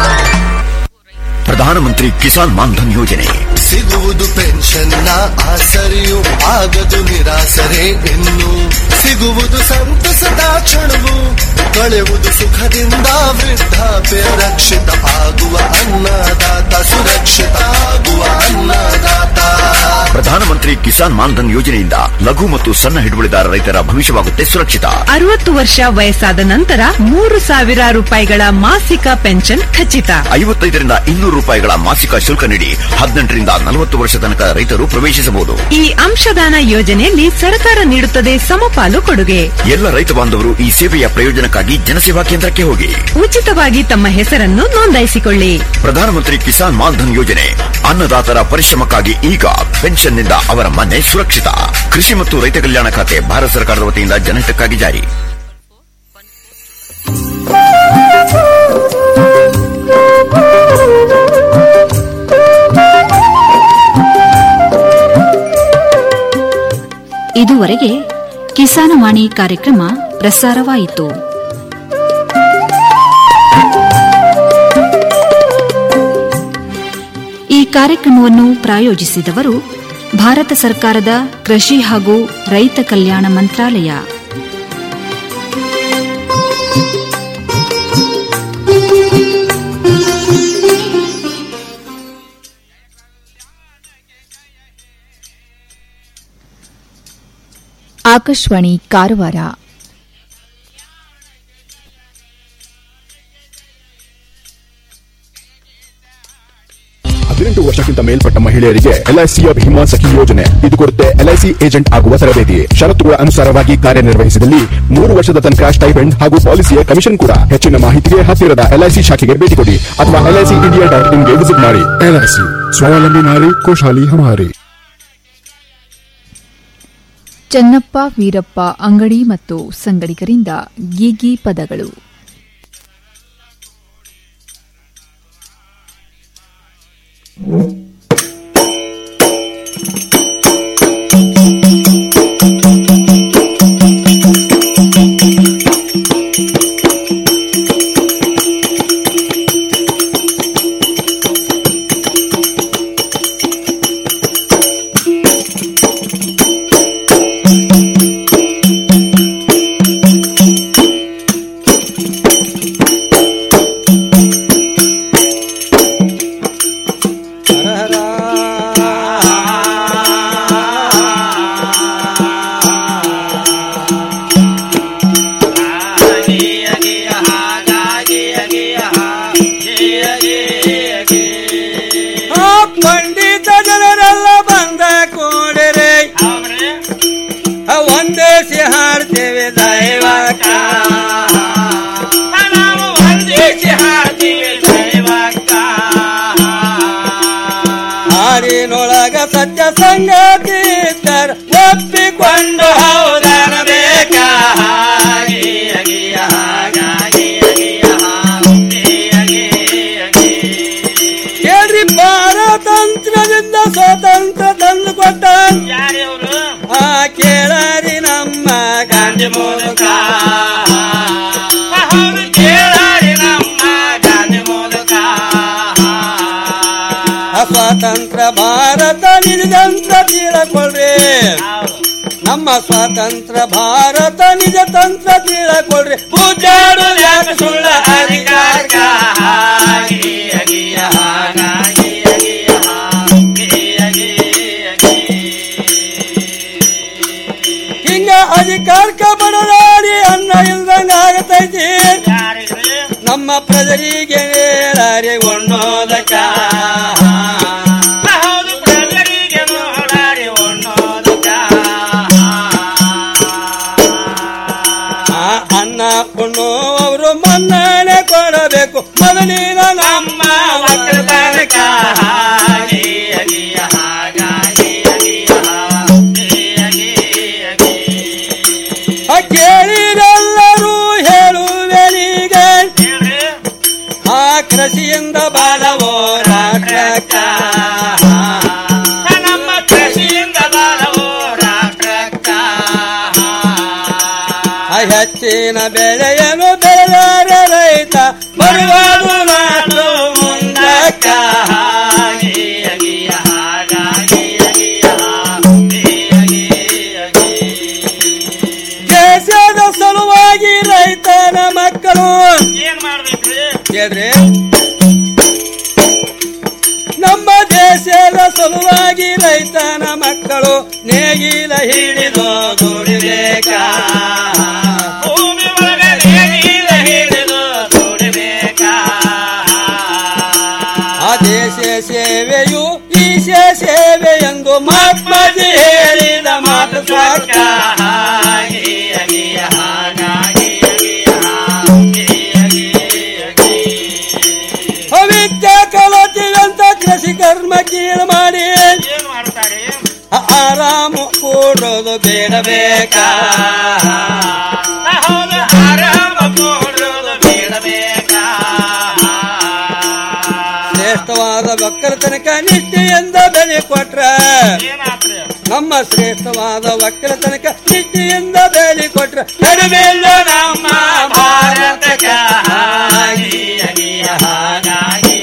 ಪ್ರಧಾನಮಂತ್ರಿ ಕಿಸಾನ್ ಮಾನ್ಧನ್ ಯೋಜನೆ ಸಿಗುವುದು ಪೆನ್ಷನ್ನ ಆಸರೆಯು ಆಗದು ನಿರಾಸರೆ ಇನ್ನು ಸಿಗುವುದು ಸಂತಸದ ಕ್ಷಣವು ಕಳೆಯುವುದು ಸುಖದಿಂದ ವೃದ್ಧಾಪ್ಯ ರಕ್ಷಿತ ಆಗುವ ಅನ್ನದಾತ ಸುರಕ್ಷಿತ ಆಗುವ ಅನ್ನದಾತ ಪ್ರಧಾನಮಂತ್ರಿ ಕಿಸಾನ್ ಮಾನ್ಧನ್ ಯೋಜನೆಯಿಂದ ಲಘು ಮತ್ತು ಸಣ್ಣ ಹಿಡುವಳಿದಾರ ರೈತರ ಭವಿಷ್ಯವಾಗುತ್ತೆ ಸುರಕ್ಷಿತ ಅರವತ್ತು ವರ್ಷ ವಯಸ್ಸಾದ ನಂತರ ಮೂರು ಸಾವಿರ ರೂಪಾಯಿಗಳ ಮಾಸಿಕ ಪೆನ್ಷನ್ ಖಚಿತ ಐವತ್ತೈದರಿಂದ ಇನ್ನೂರು ರೂಪಾಯಿಗಳ ಮಾಸಿಕ ಶುಲ್ಕ ನೀಡಿ ಹದಿನೆಂಟರಿಂದ ನಲವತ್ತು ವರ್ಷ ತನಕ ರೈತರು ಪ್ರವೇಶಿಸಬಹುದು ಈ ಅಂಶದಾನ ಯೋಜನೆಯಲ್ಲಿ ಸರ್ಕಾರ ನೀಡುತ್ತದೆ ಸಮಪಾಲು ಕೊಡುಗೆ ಎಲ್ಲ ರೈತ ಬಾಂಧವರು ಈ ಸೇವೆಯ ಪ್ರಯೋಜನಕ್ಕಾಗಿ ಜನಸೇವಾ ಕೇಂದ್ರಕ್ಕೆ ಹೋಗಿ ಉಚಿತವಾಗಿ ತಮ್ಮ ಹೆಸರನ್ನು ನೋಂದಾಯಿಸಿಕೊಳ್ಳಿ ಪ್ರಧಾನಮಂತ್ರಿ ಕಿಸಾನ್ ಮಾನ್ಧನ್ ಯೋಜನೆ ಅನ್ನದಾತರ ಪರಿಶ್ರಮಕ್ಕಾಗಿ ಈಗ ಪೆನ್ಷನ್ನಿಂದ ಅವರ ಮನೆ ಸುರಕ್ಷಿತ ಕೃಷಿ ಮತ್ತು ರೈತ ಕಲ್ಯಾಣ ಖಾತೆ ಭಾರತ ಸರ್ಕಾರದ ವತಿಯಿಂದ ಜನಹಿತಕ್ಕಾಗಿ ಜಾರಿ ಇದುವರೆಗೆ ಕಿಸಾನವಾಣಿ ಕಾರ್ಯಕ್ರಮ ಪ್ರಸಾರವಾಯಿತು ಈ ಕಾರ್ಯಕ್ರಮವನ್ನು ಪ್ರಾಯೋಜಿಸಿದವರು ಭಾರತ ಸರ್ಕಾರದ ಕೃಷಿ ಹಾಗೂ ರೈತ ಕಲ್ಯಾಣ ಮಂತ್ರಾಲಯ ಆಕಾಶವಾಣಿ ಕಾರವಾರ ಹದಿನೆಂಟು ವರ್ಷಕ್ಕಿಂತ ಮೇಲ್ಪಟ್ಟ ಮಹಿಳೆಯರಿಗೆ ಎಲ್ಐಸಿಯ ಭೀಮಾ ಸಖಿ ಯೋಜನೆ ಇದು ಕೊಡುತ್ತೆ ಎಲ್ಐಸಿ ಏಜೆಂಟ್ ಆಗುವ ತರಬೇತಿ ಷರತ್ತುಗಳ ಅನುಸಾರವಾಗಿ ಕಾರ್ಯನಿರ್ವಹಿಸಿದಲ್ಲಿ ಮೂರು ವರ್ಷದ ತನಕ ಸ್ಟೈಪೆಂಡ್ ಹಾಗೂ ಪಾಲಿಸಿಯ ಕಮಿಷನ್ ಕೂಡ ಹೆಚ್ಚಿನ ಮಾಹಿತಿಗೆ ಹತ್ತಿರದ ಎಲ್ಐಸಿ ಶಾಖೆಗೆ ಭೇಟಿ ಕೊಡಿ ಅಥವಾ ಎಲ್ಐಸಿ ಇಂಡಿಯಾ ಡಾಟ್ ಇನ್ಗೆ ವಿಸಿಟ್ ಮಾಡಿ ಎಲ್ಐಸಿ ಸ್ವಾವಲಂಬಿ ನಾರಿ ಖುಷಾಲಿ ಹಮಾರಿ ಚನ್ನಪ್ಪ ವೀರಪ್ಪ ಅಂಗಡಿ ಮತ್ತು ಸಂಗಡಿಗರಿಂದ ಗೀಗಿ ಪದಗಳು ಆ ಪಂಡಿತ ಜನರೆಲ್ಲ ಬಂದ ಕೂಡಿರಿ ಆ ಒಂದೇಸಿ ಹಾಡ್ತೇವೆ ದೈವಕ್ಕ ನಾವು ಒಂದೇಸಿ ಹಾಡ್ತೀವಿ ದೈವಕ್ಕ ಹಾಡಿನೊಳಗ ಸತ್ಯ ಸಂಗತಿ ಇದ್ದರ ಒಪ್ಪಿಕೊಂಡು ಹೌದನಬೇಕ ಹಾಗೆ ಅಗಿಯ ಹಾಗಾಗಿ ಅಗಿಯ ಕೇಳ್ರಿ ಪಾರತಂತ್ರದಿಂದ ಸ್ವಾತಂತ್ರ್ಯ ತಂದು ಕೊಟ್ಟ ಆ ಕೇಳರಿ ನಮ್ಮ ಗಾಂಧಿ ಮೂಲಕ ಹೌದು ಕೇಳರಿ ನಮ್ಮ ಗಾಂಧಿ ಮೂಲಕ ಆ ಸ್ವಾತಂತ್ರ್ಯ ಭಾರತ ನಿಜತಂತ್ರ ತಿಳಕೊಳ್ರಿ ನಮ್ಮ ಸ್ವಾತಂತ್ರ್ಯ ಭಾರತ ನಿಜ ತಂತ್ರ ತಿಳಕೊಳ್ರಿ ಪೂಜಾಡು ಯಾಕೆ ಸುಳ್ಳ ಅಧಿಕಾರ ಹಾಗೆ ಅಗಿಯ ಹಾಗಾಗಿ ಅಗಿಯ ಹಾಗೆ ಅಗಿ ಹಿಂಗ ಅಧಿಕಾರಕ್ಕ ಬಡದಾಡಿ ಅನ್ನ ಇಲ್ದಂಗ ಆಗತೈತಿ ನಮ್ಮ ಪ್ರಜರಿಗೆ ನೇರಾರಿ ಉಣ್ಣೋದಕ್ಕ ಹೌದು ಪ್ರಜರಿಗೆ ನೋಡಾರಿ ಉಣ್ಣೋದಕ್ಕ ಆ ಅನ್ನ ಉಣ್ಣುವವರು ಮನ್ನಣೆ ಕೊಡಬೇಕು ಮೊದಲಿನ ನಮ್ಮ ಮಕ್ಕಳ ತನಕ ಹಾಗೆ ಅಗಿಯ ಹಾಗಾಗಿ ಅಗಿಯ ಆ ಕೇಳಿರೆಲ್ಲರೂ ಹೇಳುವೆನೀಗ ಆ ಕೃಷಿಯಿಂದ ಬಾಳವೋ ರಾಷ್ಟ್ರಕ್ಕ ನಮ್ಮ ಕೃಷಿಯಿಂದ ಬಾಳವೋ ರಾಷ್ಟ್ರಕ್ಕ ಆ ಹೆಚ್ಚಿನ ಬೆಳೆಯನ್ನು ಬೆಳೆದಾರ ರೈತ ಬರುವುದು ನಾಡು ಮುಂದಕ್ಕ ಹಾಗೆ ಅಗಿಯ ಹಾಗಾಗಿ ಅಗಿಯ ದೇಶದ ಸಲುವಾಗಿ ರೈತನ ಮಕ್ಕಳು ಏನ್ ಮಾಡ್ಬೇಕ್ರಿ ಕೇಳ್ರಿ ನಮ್ಮ ದೇಶದ ಸಲುವಾಗಿ ರೈತನ ಮಕ್ಕಳು ನೇಗಿಲ ಹಿಡಿದು ದುಡಿಬೇಕ ಭೂಮಿ ಒಳಗೆ ನೇಗಿಲ ಹಿಡಿದು ದುಡಿಬೇಕ ಆ ದೇಶ ಸೇವೆಯು ಈಶ ಸೇವೆ ಎಂದು ಮಹಾತ್ಮಜಿ ಹೇಳಿದ ಮಾತು ಸಾಕ ಹಾಗೆ ಅಗಿಯ ಹಾಗಾಗಿ ಅಗಿಯ ಪವಿತ್ರ ಕಲತಿವಂತ ಕೃಷಿ ಕರ್ಮ ಕೀಳು ಮಾಡಿ ಆ- ಆರಾಮ ಕೂಡೋದು ಬೇಡಬೇಕ ಹೌದು ಆರಾಮ ಕೂಡೋದು ಬೇಡಬೇಕ ಶ್ರೇಷ್ಠವಾದ ಒಕ್ಕಲತನಕ ನಿಷ್ಠೆಯಿಂದ ಬೆಲೆ ಕೊಟ್ರ ನಮ್ಮ ಶ್ರೇಷ್ಠವಾದ ಒಕ್ಕಲತನಕ ನಿಷ್ಠೆಯಿಂದ ಬೇಲಿ ಕೊಟ್ರ ಕಡಿಮೆಲ್ಲ ನಮ್ಮ ಭಾರತಕ ಹಾಗೆ ಅಗಿಯ ಹಾಗಾಗಿ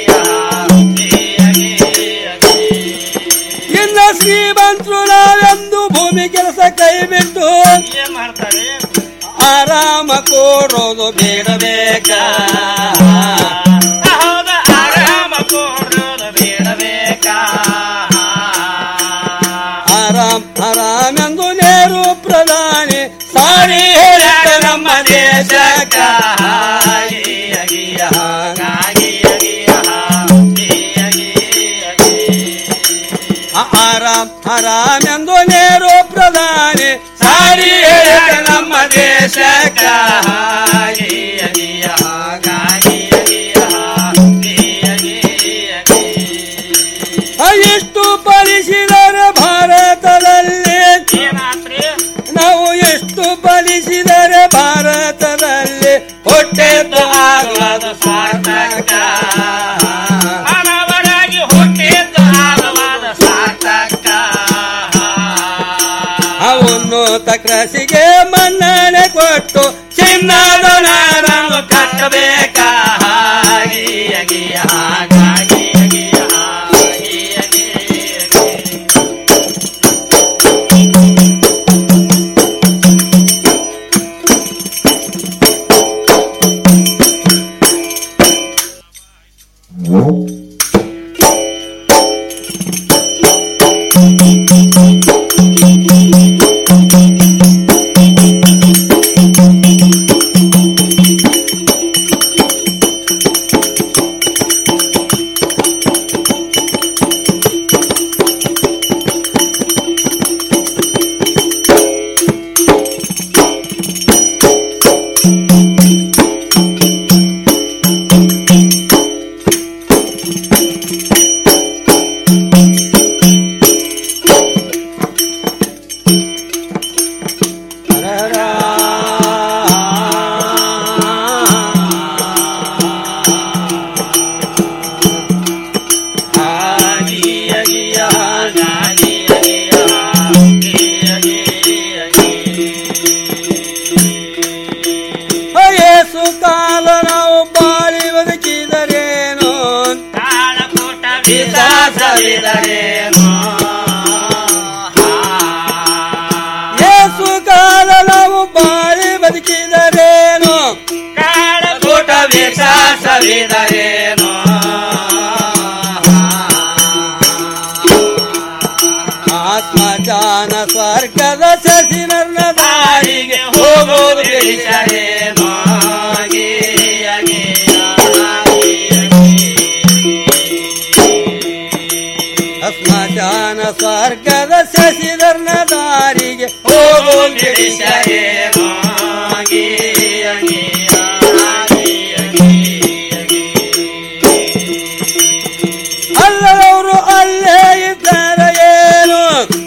ಇನ್ನ ಶ್ರೀಮಂತರು ನಾವೆಂದು ಭೂಮಿ ಕೆಲಸ ಕೈ ಬಿಟ್ಟು ಆರಾಮ ಕೋರೋದು ಬೇಡಬೇಕ ಆರಾಮ ಕೋರೋದು ಬೇಡಬೇಕ ಆರಾಮ್ ಆರಾಮೆಂದು ನೇರು ಪ್ರಧಾನಿ ಸಾರಿ ಹೇಳ್ಯಾರ ನಮ್ಮ ದೇಶಕ್ಕ ಹಾಗೆ ಅಗಿಯ ಹಾಗಾಗಿ ಅಗಿಯ ಆರಾಮ್ ಆರಾಮೆಂದು ನೇರು ಪ್ರಧಾನಿ ಸಾರಿ ಹೇಳ್ಯಾರ ನಮ್ಮ ದೇಶಕ್ಕ ಹಾಗೆ ಅಗಿಯ ಹಾಗಾಗಿ ಎಷ್ಟು ಫಲಿಸಿದರೆ ಭಾರತದಲ್ಲಿ ನಾವು ಎಷ್ಟು ಫಲಿಸಿದರೆ ಭಾರತದಲ್ಲಿ ಹೊಟ್ಟೆದ್ದು ಆಗುವುದು ಸಾರ್ಥಕ ಮಾನವರಾಗಿ ಹುಟ್ಟಿದ್ದು ಆಗುವುದು ಸಾರ್ಥಕ ಅವನ್ನು ತಕ್ರಸಿಗೆ ಮನ್ನಣೆ ಕೊಟ್ಟು ಚಿನ್ನದ ನಾಡನ್ನು ಕಟ್ಟಬೇಕ ಹಾಗೆ ಅಗಿಯ ಹಾಗಾಗಿ ಅಗಿಯ ಹಾಗೆ ಯೇಸು ಕಾಲ ನಾವು ಬಾಳಿ ಬದುಕಿದರೇನು ಕಾಳಕೂಟ ವಿಶ್ವಾಸವಿದರೇನು ಯೇಸು ಕಾಲ ನಾವು ಬಾಳಿ ಬದುಕಿದರೇನು ಕಾಳಕೂಟ ವಿಶ್ವಾಸವಿದರೇನು ಆತ್ಮಜಾನ ಸ್ವರ್ಗದ ಶಶಿನರ್ನ ದಾರಿಗೆ ಹೋಗೋದು ತಿಳಿಸರೇನೋ ಆತ್ಮಜಾನ ಸ್ವರ್ಗದ ಶಶಿಧರ್ನ ದಾರಿಗೆ ಹೋಗೋದು ತಿಳಿಸರೇನೋ ಅಲ್ಲದವರು ಅಲ್ಲೇ ಇದ್ದಾರೆ ಏನು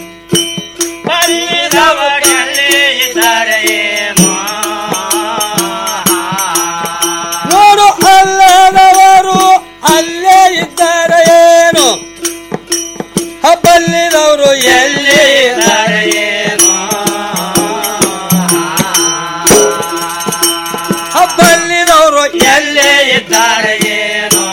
ನೋಡು ಅಲ್ಲದವರು ಅಲ್ಲೇ ಇದ್ದಾರೆ ಏನು ಹಬ್ಬಲ್ಲಿದವರು ಎಲ್ಲಿ ಇದ್ದಾರೆ ಏನು ಹಬ್ಬಲ್ಲಿದವರು ಎಲ್ಲೇ ಇದ್ದಾರೆ ಏನು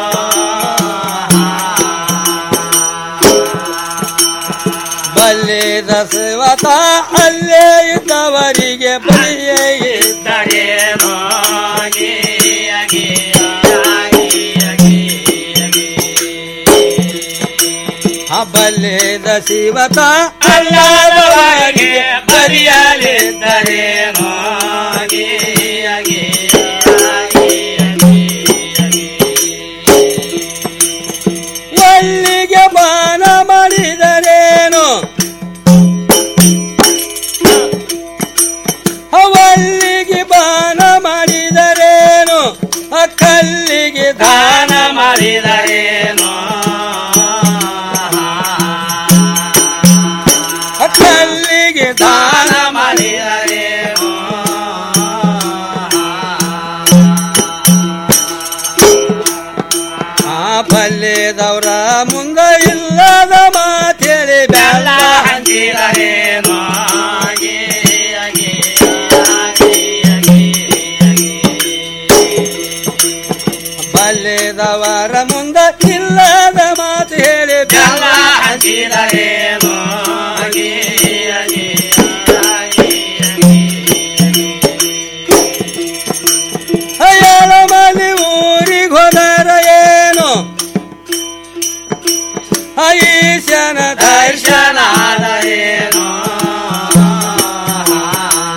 ಬಲ್ಲಿದ ಶಿವತ ಅಲ್ಲೇ ಇದ್ದವರಿಗೆ ಬಲಿಯೇ ಇದ್ದರೇನೋ ಬಲ್ಲಿದ ಶಿವತ ಅಲ್ಲದವರಿಗೆ ಬರಿಯಲಿದ್ದರೇನೋ ಒಲ್ಲಿಗೆ ಬಾನ ಮಾಡಿದರೇನು ಅವಲ್ಲಿಗೆ ಬಾನ ಮಾಡಿದರೇನು ಆ ಕಲ್ಲಿಗೆ ದಾನ ಮಾಡಿದರೇನು ಆ ಕಲ್ಲಿಗೆ ದಾನ ಮಾಡಿದರೇನು ಮಾಡಿದರೇನೋ ಅಗಿ ಅಗಿ ಏಳು ಮಂದಿ ಊರಿಗೆ ಹೋದರ ಏನು ಈಶನ ದರ್ಶನ